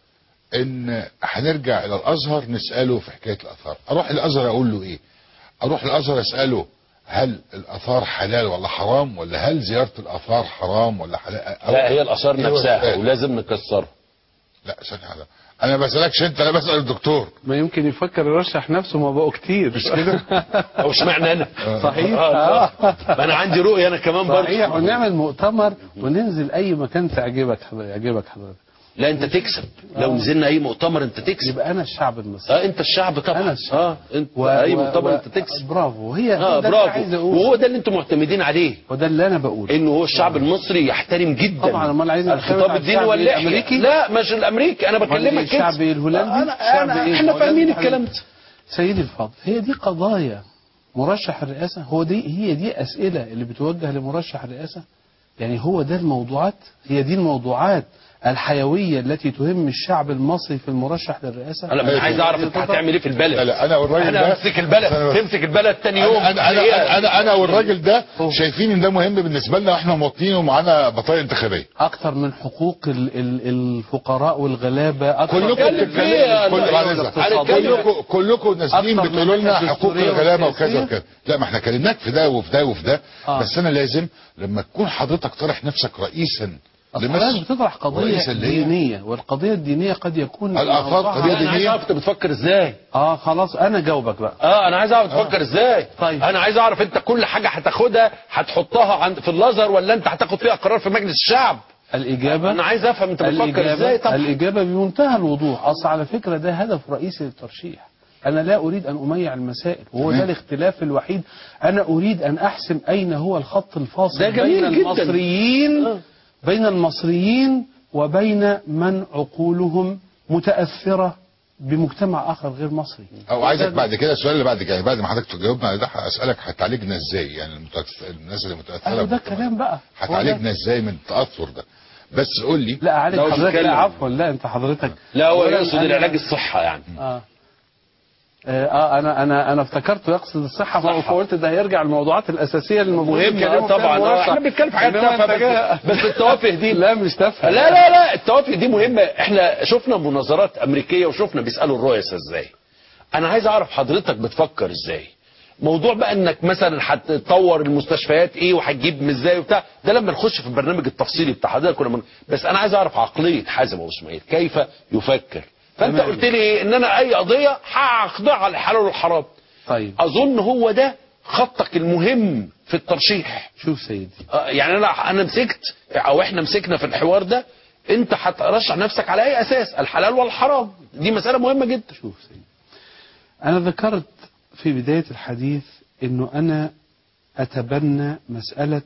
إن هنرجع إلى الأزهر نسأله في حكاية الآثار أروح الأزهر أقول له إيه أروح الأزهر أسأله هل الآثار حلال ولا حرام ولا هل زيارة الآثار حرام ولا حلال أو- لا هي الاثار إيه هو نفسها السؤال؟ ولازم نكسرها لا ثانية واحدة أنا ما بسألكش أنت أنا بسأل الدكتور ما يمكن يفكر يرشح نفسه ما بقوا كتير مش كده او اشمعنى انا صحيح آه، آه. ما انا عندي رؤيه انا كمان صحيح برضه ونعمل مؤتمر وننزل اي مكان تعجبك حضرتك يعجبك حضرتك لا انت تكسب لو نزلنا اي مؤتمر انت تكسب يبقى انا الشعب المصري اه انت الشعب طبعا أنا الشعب. اه انت و- اي و- مؤتمر و- انت تكسب برافو هي اه هو ده اللي عايز برافو اقوله وهو ده اللي انتم معتمدين عليه وده اللي انا بقوله انه هو الشعب المصري يحترم جدا طبعا، أمال عايز نعتمد الخطاب على الديني الشعب ولا الأمريكي؟ لا مش الامريكي انا أمال بكلمك إيه، كده الشعب الهولندي؟ انا, الشعب أنا إيه؟ احنا هولندي فاهمين حبيبي. الكلام ده سيدي الفاضل هي دي قضايا مرشح الرئاسة هو دي هي دي أسئلة اللي بتوجه لمرشح الرئاسة يعني هو ده الموضوعات هي دي الموضوعات الحيوية التي تهم الشعب المصري في المرشح للرئاسة انا مش عايز اعرف انت هتعمل ايه في البلد لا لا أنا والراجل انا ده امسك البلد أنا- تمسك البلد تاني يوم انا انا هي- انا انا, أنا والراجل ده شايفين ان ده مهم بالنسبه لنا واحنا مواطنين ومعانا بطايق انتخابيه أكثر من حقوق ال- ال- الفقراء والغلابة أكثر كلكم بتتكلم بتتكلموا فيها. كل أنا- بعد أنا- إذنك. أنا- كلكم كلكم نازلين أكتر من بتقولوا لنا الناحية حقوق الدستورية الغلابه وكذا والسياسية. وكذا لا ما احنا كلمناك في ده وفي ده وفي ده آه. بس انا لازم لما تكون حضرتك طرح نفسك رئيسا أصل حضرتك لمصر بتطرح قضية رئيس اللي هي- دينية والقضية الدينية قد يكون الآثار موضوعها- قضية انا عايز دينية. اعرف انت بتفكر ازاي اه خلاص انا جاوبك بقى اه انا عايز اعرف تفكر ازاي طيب. انا عايز اعرف انت كل حاجه هتاخدها هتحطها عند في الازهر ولا انت هتاخد فيها قرار في مجلس الشعب الإجابة انا عايز افهم انت بتفكر ازاي طبعا الإجابة بمنتهى الوضوح أصل على فكرة ده هدف رئيسي للترشيح أنا لا أريد أن أميع المسائل وهو ده تمام. الاختلاف الوحيد أنا أريد أن أحسم أين هو الخط الفاصل ده جميل بين جدا. المصريين آه. بين المصريين وبين من عقولهم متأثرة بمجتمع آخر غير مصري او عايزك بعد كده السؤال اللي بعد كده بعد ما حضرتك تجاوبنا على ده هسالك هتعالجنا ازاي يعني المتأثر الناس اللي متاثره أيوة ده بالمجتمع. كلام بقى هو ده. هتعالجنا ازاي من التاثر ده بس قول لي لا عليك ده هو حضرتك بيتكلم. لا عفوا لا أنت حضرتك لا هو أولاً يقصد أنا- العلاج الصحه يعني اه اه انا انا انا افتكرته يقصد الصحه صحة. فقلت ده هيرجع للموضوعات الاساسيه اللي المفروض مهم يتكلموا فيها طبعا آه، المرشح. احنا بنتكلم في حاجات إنما تافهه أنت جاي- بس, بس التوافه دي لا مش تافهه لا لا لا التوافق دي مهمة احنا شفنا مناظرات امريكية وشفنا بيسألوا الرؤساء ازاي انا عايز اعرف حضرتك بتفكر ازاي موضوع بقى انك مثلا هتطور المستشفيات ايه وهتجيب من ازاي وبتاع ده لما نخش في البرنامج التفصيلي بتاع حضرتك كنا من... بس انا عايز اعرف عقلية حازم ابو اسماعيل كيف يفكر فانت تمام. قلت لي ايه ان انا اي قضية هاخضعها على الحلال والحرام طيب اظن هو ده خطك المهم في الترشيح شوف سيدي آه، يعني انا انا مسكت او احنا مسكنا في الحوار ده انت هترشح نفسك على اي اساس الحلال والحرام دي مساله مهمه جدا شوف سيدي انا ذكرت في بدايه الحديث انه انا اتبنى مساله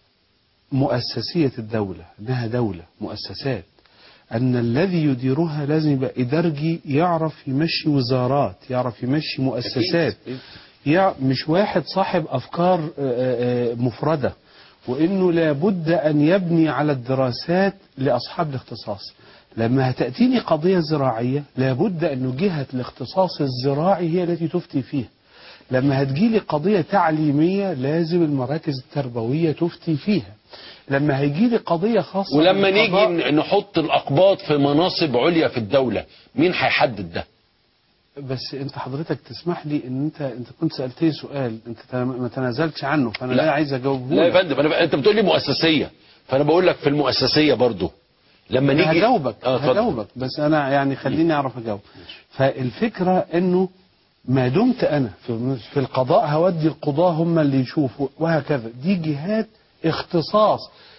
مؤسسيه الدوله انها دوله مؤسسات ان الذي يديرها لازم يبقى ادارجي يعرف يمشي وزارات يعرف يمشي مؤسسات أكيد. يع- مش واحد صاحب افكار آه، آه، مفرده وانه لابد ان يبني على الدراسات لاصحاب الاختصاص لما هتأتيني قضية زراعية لابد أن جهة الاختصاص الزراعي هي التي تفتي فيها لما هتجيلي قضية تعليمية لازم المراكز التربوية تفتي فيها لما هيجيلي قضية خاصة ولما نيجي بالقضاء- ن- نحط الأقباط في مناصب عليا في الدولة مين هيحدد ده بس انت حضرتك تسمح لي ان انت انت كنت سالتني سؤال انت تنا- ما تنازلتش عنه فانا لا. لا عايز اجاوبه لا يا لك. فندم أنا انت بتقول لي مؤسسيه فانا بقول لك في المؤسسيه برضو لما نيجي هجاوبك اه اتفضل. هجاوبك بس انا يعني خليني اعرف اجاوب فالفكره انه ما دمت انا في, في القضاء هودي القضاة هم اللي يشوفوا وهكذا دي جهات اختصاص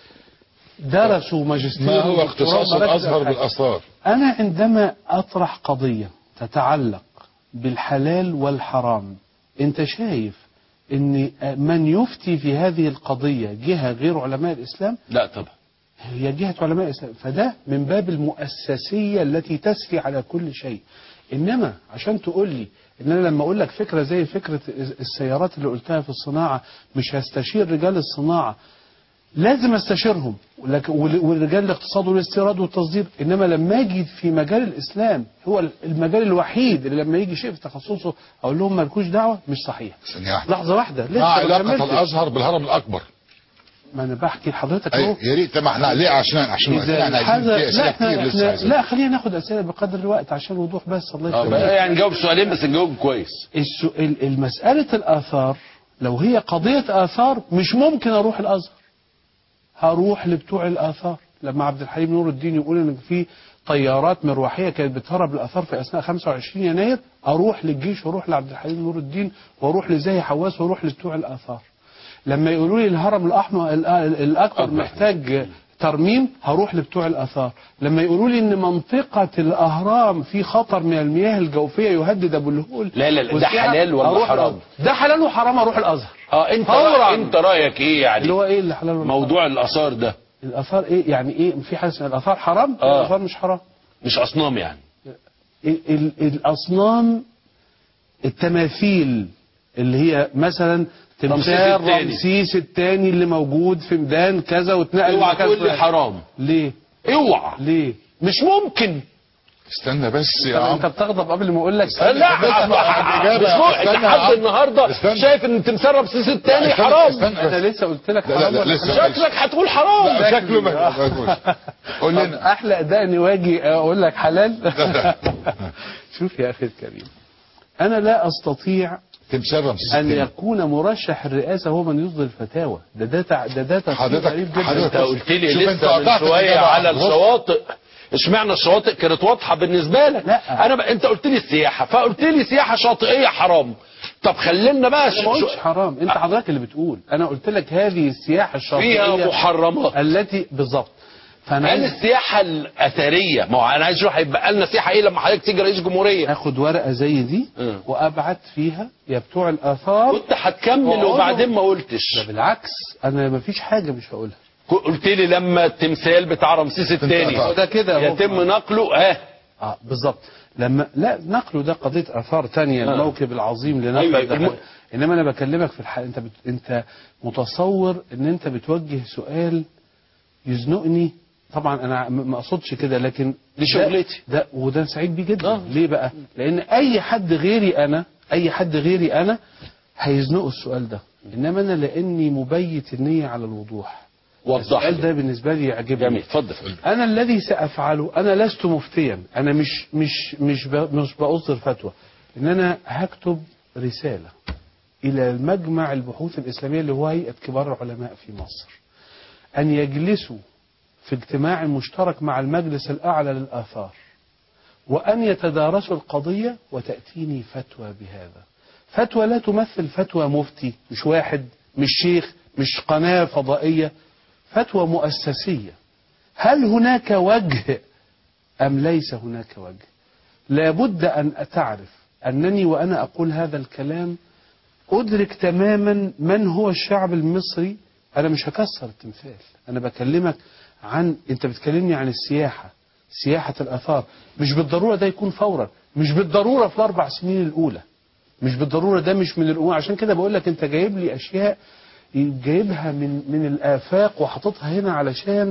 درسوا ماجستير ما هو ودكتوراه اختصاص ومراكز الازهر أبحاث. بالاثار أنا عندما أطرح قضية تتعلق بالحلال والحرام أنت شايف أن من يفتي في هذه القضية جهة غير علماء الإسلام لا طبعا هي جهة علماء الإسلام فده من باب المؤسسية التي تسري على كل شيء إنما عشان تقول لي إن أنا لما أقول لك فكرة زي فكرة السيارات اللي قلتها في الصناعة مش هستشير رجال الصناعة لازم استشيرهم ولك- ول- والرجال الاقتصاد والاستيراد والتصدير انما لما اجي في مجال الاسلام هو المجال الوحيد اللي لما يجي شيء في تخصصه اقول لهم مالكوش دعوه مش صحيح ثانية واحدة لحظه واحده لسه ما ما علاقة كملتش. الازهر بالهرم الاكبر ما انا بحكي لحضرتك أي اهو يا ريت طبعا احنا ليه عشان عشان إذا وقتنا احنا عايزين هذا في اسئله لا كتير احنا لسه احنا عايزين لا خلينا ناخد اسئله بقدر الوقت عشان الوضوح بس الله اه يخليك بقى يعني نجاوب سؤالين بس نجاوب كويس السؤال المسألة الآثار لو هي قضية آثار مش ممكن أروح الأزهر هروح لبتوع الآثار لما عبد الحليم نور الدين يقول إن في طيارات مروحية كانت بتهرب الآثار في أثناء 25 يناير أروح للجيش وأروح لعبد الحليم نور الدين وأروح لزاهي حواس وأروح لبتوع الآثار لما يقولوا لي الهرم الأحمر الأ- الأكبر أكبر. محتاج ترميم هروح لبتوع الآثار لما يقولوا لي إن منطقة الأهرام في خطر من المياه الجوفية يهدد أبو الهول لا، لا، لا، ده والسياحة، حلال ولا أروح حرام؟ الأزهر. ده حلال وحرام أروح الأزهر اه انت فوراً. رأي انت رايك ايه يعني اللي هو إيه اللي حلال ولا موضوع الاثار ده حرام؟ الآثار إيه يعني إيه في حاجة اسمها الآثار حرام آه. الآثار مش حرام مش اصنام يعني ال- ال- الأصنام التماثيل اللي هي مثلا تمثال التاني. رمسيس الثاني اللي موجود في ميدان كذا واتنقل اوعى لمكان تقول لي فلاني. حرام ليه اوعى ليه مش ممكن استنى بس يا طب انت عم بتغضب قبل ما اقول لك لا بس اسمع الإجابة. مش ممكن استنى انت يا حد عم. النهارده استنى. شايف ان تمثال رمسيس الثاني استنى- حرام استنى انا بس. لسه قلت لك لا، لا، حرام لا، ولا لسه. حلال؟ شكلك هتقول حرام لا، شكله ما ما يقولش. قول طب لنا احلى اداء اني واجي اقول لك حلال لا. شوف يا اخي الكريم انا لا استطيع تمثال رمسيس ان الثاني. يكون مرشح الرئاسه هو من يصدر الفتاوى ده ده تع- ده ده تفسير حضرتك- غريب جدا حضرتك- انت قلت لي شوف انت لسه من قطعت شويه الإجابة على عن- بص. الشواطئ اشمعنى الشواطئ كانت واضحه بالنسبه لك لا. انا بقى انت قلت لي السياحه فقلت لي سياحه شاطئيه حرام طب خلينا بقى انا ما قلتش حرام انت حضرتك اللي بتقول انا قلت لك هذه السياحه فيها الشاطئيه محرمات التي بالظبط فانا هل عايز السياحه الاثريه ما هو انا عايز اشوف هيبقى لنا سياحه ايه لما حضرتك تيجي رئيس جمهوريه اخد ورقه زي دي اه. وابعت فيها يا بتوع الاثار كنت هتكمل اقعدوا. وبعدين ما قلتش ده بالعكس انا ما فيش حاجه مش هقولها قلت لي لما التمثال بتاع رمسيس الثاني قطعت. ده كده اهو. يتم نقله اه اه بالظبط لما لا نقله ده قضيه اثار تانية آه. الموكب العظيم لنقل أيوة، ده الم- حاجة. انما انا بكلمك في الحق انت بت... انت متصور ان انت بتوجه سؤال يزنقني طبعا انا م- ما اقصدش كده لكن دي ده- شغلتي. ده وده سعيد بيه جدا آه. ليه بقى لان اي حد غيري انا اي حد غيري انا هيزنقوا السؤال ده انما انا لاني مبيت النيه على الوضوح وضح السؤال لي. ده بالنسبه لي يعجبني جميل اتفضل أنا الذي سأفعله أنا لست مفتيا أنا مش مش مش ب- مش بأصدر فتوى إن أنا هكتب رسالة إلى المجمع البحوث الإسلامية اللي هو هيئة كبار العلماء في مصر أن يجلسوا في اجتماع مشترك مع المجلس الأعلى للآثار وأن يتدارسوا القضية وتأتيني فتوى بهذا فتوى لا تمثل فتوى مفتي مش واحد مش شيخ مش قناة فضائية فتوى مؤسسية هل هناك وجه أم ليس هناك وجه لابد أن تعرف أنني وأنا أقول هذا الكلام أدرك تماما من هو الشعب المصري أنا مش هكسر التمثال أنا بكلمك عن أنت بتكلمني عن السياحة سياحة الآثار مش بالضرورة ده يكون فورا مش بالضرورة في الأربع سنين الأولى مش بالضرورة ده مش من الأمور عشان كده بقول لك أنت جايب لي أشياء جايبها من من الآفاق وحاططها هنا علشان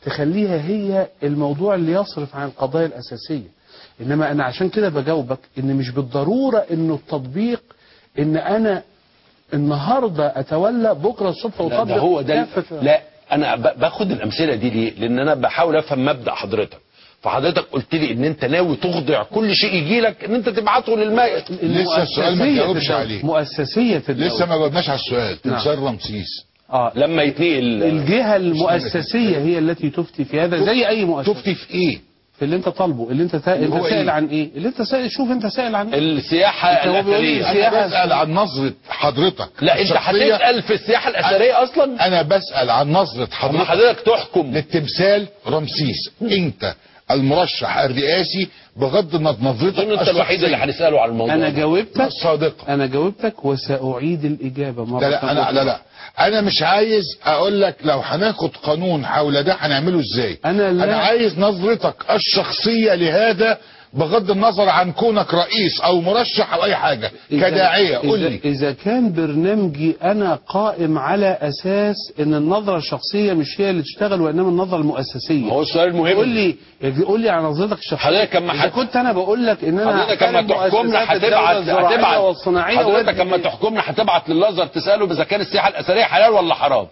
تخليها هي الموضوع اللي يصرف عن القضايا الأساسية إنما أنا عشان كده بجاوبك إن مش بالضرورة إنه التطبيق إن أنا النهاردة أتولى بكرة الصبح لا وأطبق ده هو ده كافة- لا انا ب- باخد الامثله دي ليه لان انا بحاول افهم مبدا حضرتك فحضرتك قلت لي ان انت ناوي تخضع كل شيء يجي لك ان انت تبعته للماء لسه السؤال ما مؤسسية تجاوبش الدولة. عليه. مؤسسية الدولة لسه ما جاوبناش على السؤال نعم. تمثال رمسيس آه لما يتنقل الجهة المؤسسية هي التي تفتي في هذا زي أي مؤسسة تفتي في ايه؟ في اللي أنت طالبه اللي أنت تا... أنت هو سائل إيه؟ عن إيه اللي أنت سائل شوف أنت سائل عن إيه السياحه هو بيقول لي الاثريه انا بسال عن نظره حضرتك لا انت الشخصية. هتسال في السياحه الاثريه اصلا انا بسال عن نظره اما حضرتك حضرتك تحكم للتمثال رمسيس انت المرشح الرئاسي بغض النظر نظرتك اظن انت الوحيد اللي الشخصية. هنساله على الموضوع أنا ده. جاوبتك صادقه أنا جاوبتك وسأعيد الإجابة مرة لا لا انا لا لا انا مش عايز اقول لك لو هناخد قانون حول ده هنعمله ازاي أنا لا- انا عايز نظرتك الشخصيه لهذا بغض النظر عن كونك رئيس او مرشح او اي حاجه إذا- كداعيه قول إذا, لي إذا كان برنامجي أنا قائم على أساس إن النظرة الشخصية مش هي اللي تشتغل وإنما النظرة المؤسسية هو السؤال المهم قول لي قول لي على نظرتك الشخصية حضرتك لما إذا حد- كنت أنا بقول لك إن أنا حضرتك لما أحترم تحكمنا مؤسسات الدولة هتبعت الزراعية هتبعت والصناعية حضرتك وأدي- لما تحكمنا هتبعت للازهر تساله اذا كان السياحه الاثريه حلال ولا حرام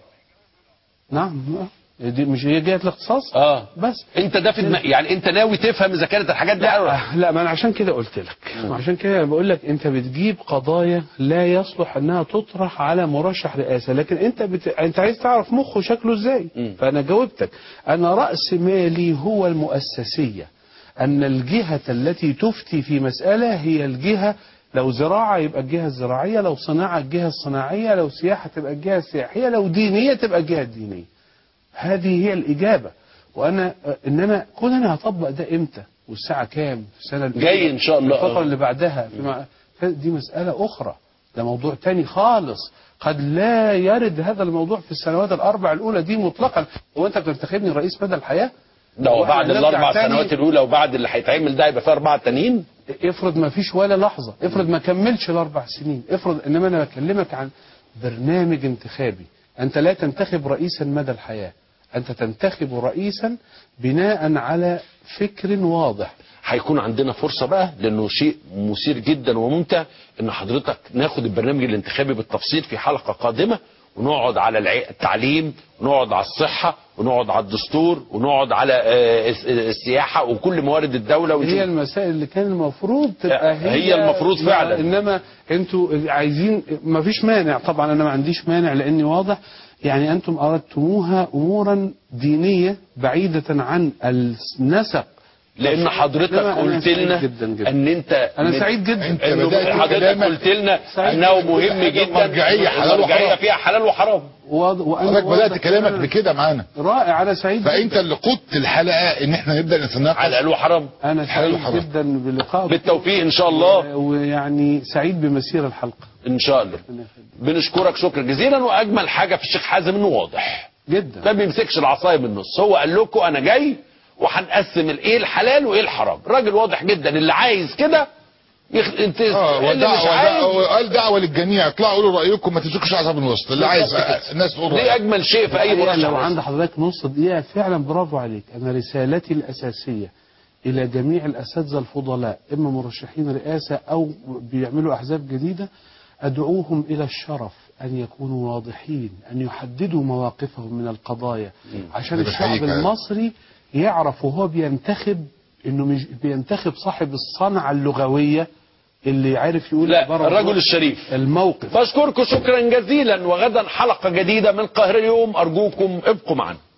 نعم دي مش هي جهة الاختصاص اه بس انت ده في دماغ يعني انت ناوي تفهم اذا كانت الحاجات دي حلال ولا لا لا ما انا عشان كده قلت لك وعشان كده بقول لك انت بتجيب قضايا لا يصلح انها تطرح على مرشح رئاسه لكن انت بت... انت عايز تعرف مخه شكله ازاي مم. فانا جاوبتك انا راس مالي هو المؤسسيه ان الجهه التي تفتي في مساله هي الجهه لو زراعة يبقى الجهة الزراعية لو صناعة الجهة الصناعية لو سياحة تبقى الجهة السياحية لو دينية تبقى الجهة الدينية هذه هي الإجابة وأنا إنما كون أنا هطبق ده إمتى والساعة كام في السنة الأولى جاي إن شاء الله. الفترة اللي بعدها في مع... دي مسألة أخرى ده موضوع تاني خالص قد لا يرد هذا الموضوع في السنوات الأربع الأولى دي مطلقا هو أنت بتنتخبني رئيس مدى الحياة ده هو وإحنا بعد نرجع الاربع تاني- سنوات الاولى وبعد اللي هيتعمل ده يبقى فيه اربعه تانيين افرض ما فيش ولا لحظة افرض ما كملش الأربع سنين افرض إنما أنا بكلمك عن برنامج انتخابي أنت لا تنتخب رئيسا مدى الحياة أنت تنتخب رئيسا بناء على فكر واضح هيكون عندنا فرصه بقى لانه شيء مثير جدا وممتع ان حضرتك ناخد البرنامج الانتخابي بالتفصيل في حلقه قادمه ونقعد على الع- التعليم ونقعد على الصحه ونقعد على الدستور ونقعد على آه، الس- السياحه وكل موارد الدوله هي ونشوف المسائل اللي كان المفروض تبقى هي, هي المفروض فعلا. انما انتوا عايزين ما فيش مانع طبعا انا ما عنديش مانع لاني واضح يعني انتم اردتموها امورا دينيه بعيده عن النسق لان حضرتك إنما أنا قلت سعيد لنا جدا جدا. ان انت انا من- سعيد جدا أنت انه بدأت حضرتك كلامك قلت لنا سعيد انه جداً. مهم حاجة جدا مرجعية حلال المرجعية وحرام. فيها حلال وحرام واض- وأنا حضرتك بدات واضح كلامك تماماً. بكده معانا رائع انا سعيد فانت جدا. اللي قدت الحلقه ان احنا نبدا نتناقش حلال وحرام انا حلال سعيد وحرام. جدا بلقائك بالتوفيق ان شاء الله ويعني سعيد بمسير الحلقه ان شاء الله ربنا يخليك. بنشكرك شكرا جزيلا واجمل حاجه في الشيخ حازم انه واضح جدا ما بيمسكش العصايه من النص هو قال لكم انا جاي وهنقسم الايه الحلال وايه الحرام راجل واضح جدا اللي عايز كده يخ... انت اه اللي مش ودعوه عايز دعوة- قال دعوه للجميع اطلعوا قولوا رايكم ما تمسكوش عصا من الوسط اللي عايز بالظبط كده. الناس تقول دي رأيها. اجمل شيء في اي الحقيقة مرشح لو رئيسي. عند حضرتك نص دقيقة فعلا برافو عليك أنا رسالتي الأساسية إلى جميع الأساتذة الفضلاء إما مرشحين رئاسة أو بيعملوا أحزاب جديدة أدعوهم إلى الشرف أن يكونوا واضحين أن يحددوا مواقفهم من القضايا عشان أنا الشعب بحييك على- المصري يعرف وهو بينتخب إنه مش بينتخب صاحب الصنعة اللغوية اللي عارف يقول لا عبارة الرجل واضحة. الشريف الموقف بشكركم شكرا جزيلا وغدا حلقه جديده من القاهره اليوم ارجوكم ابقوا معنا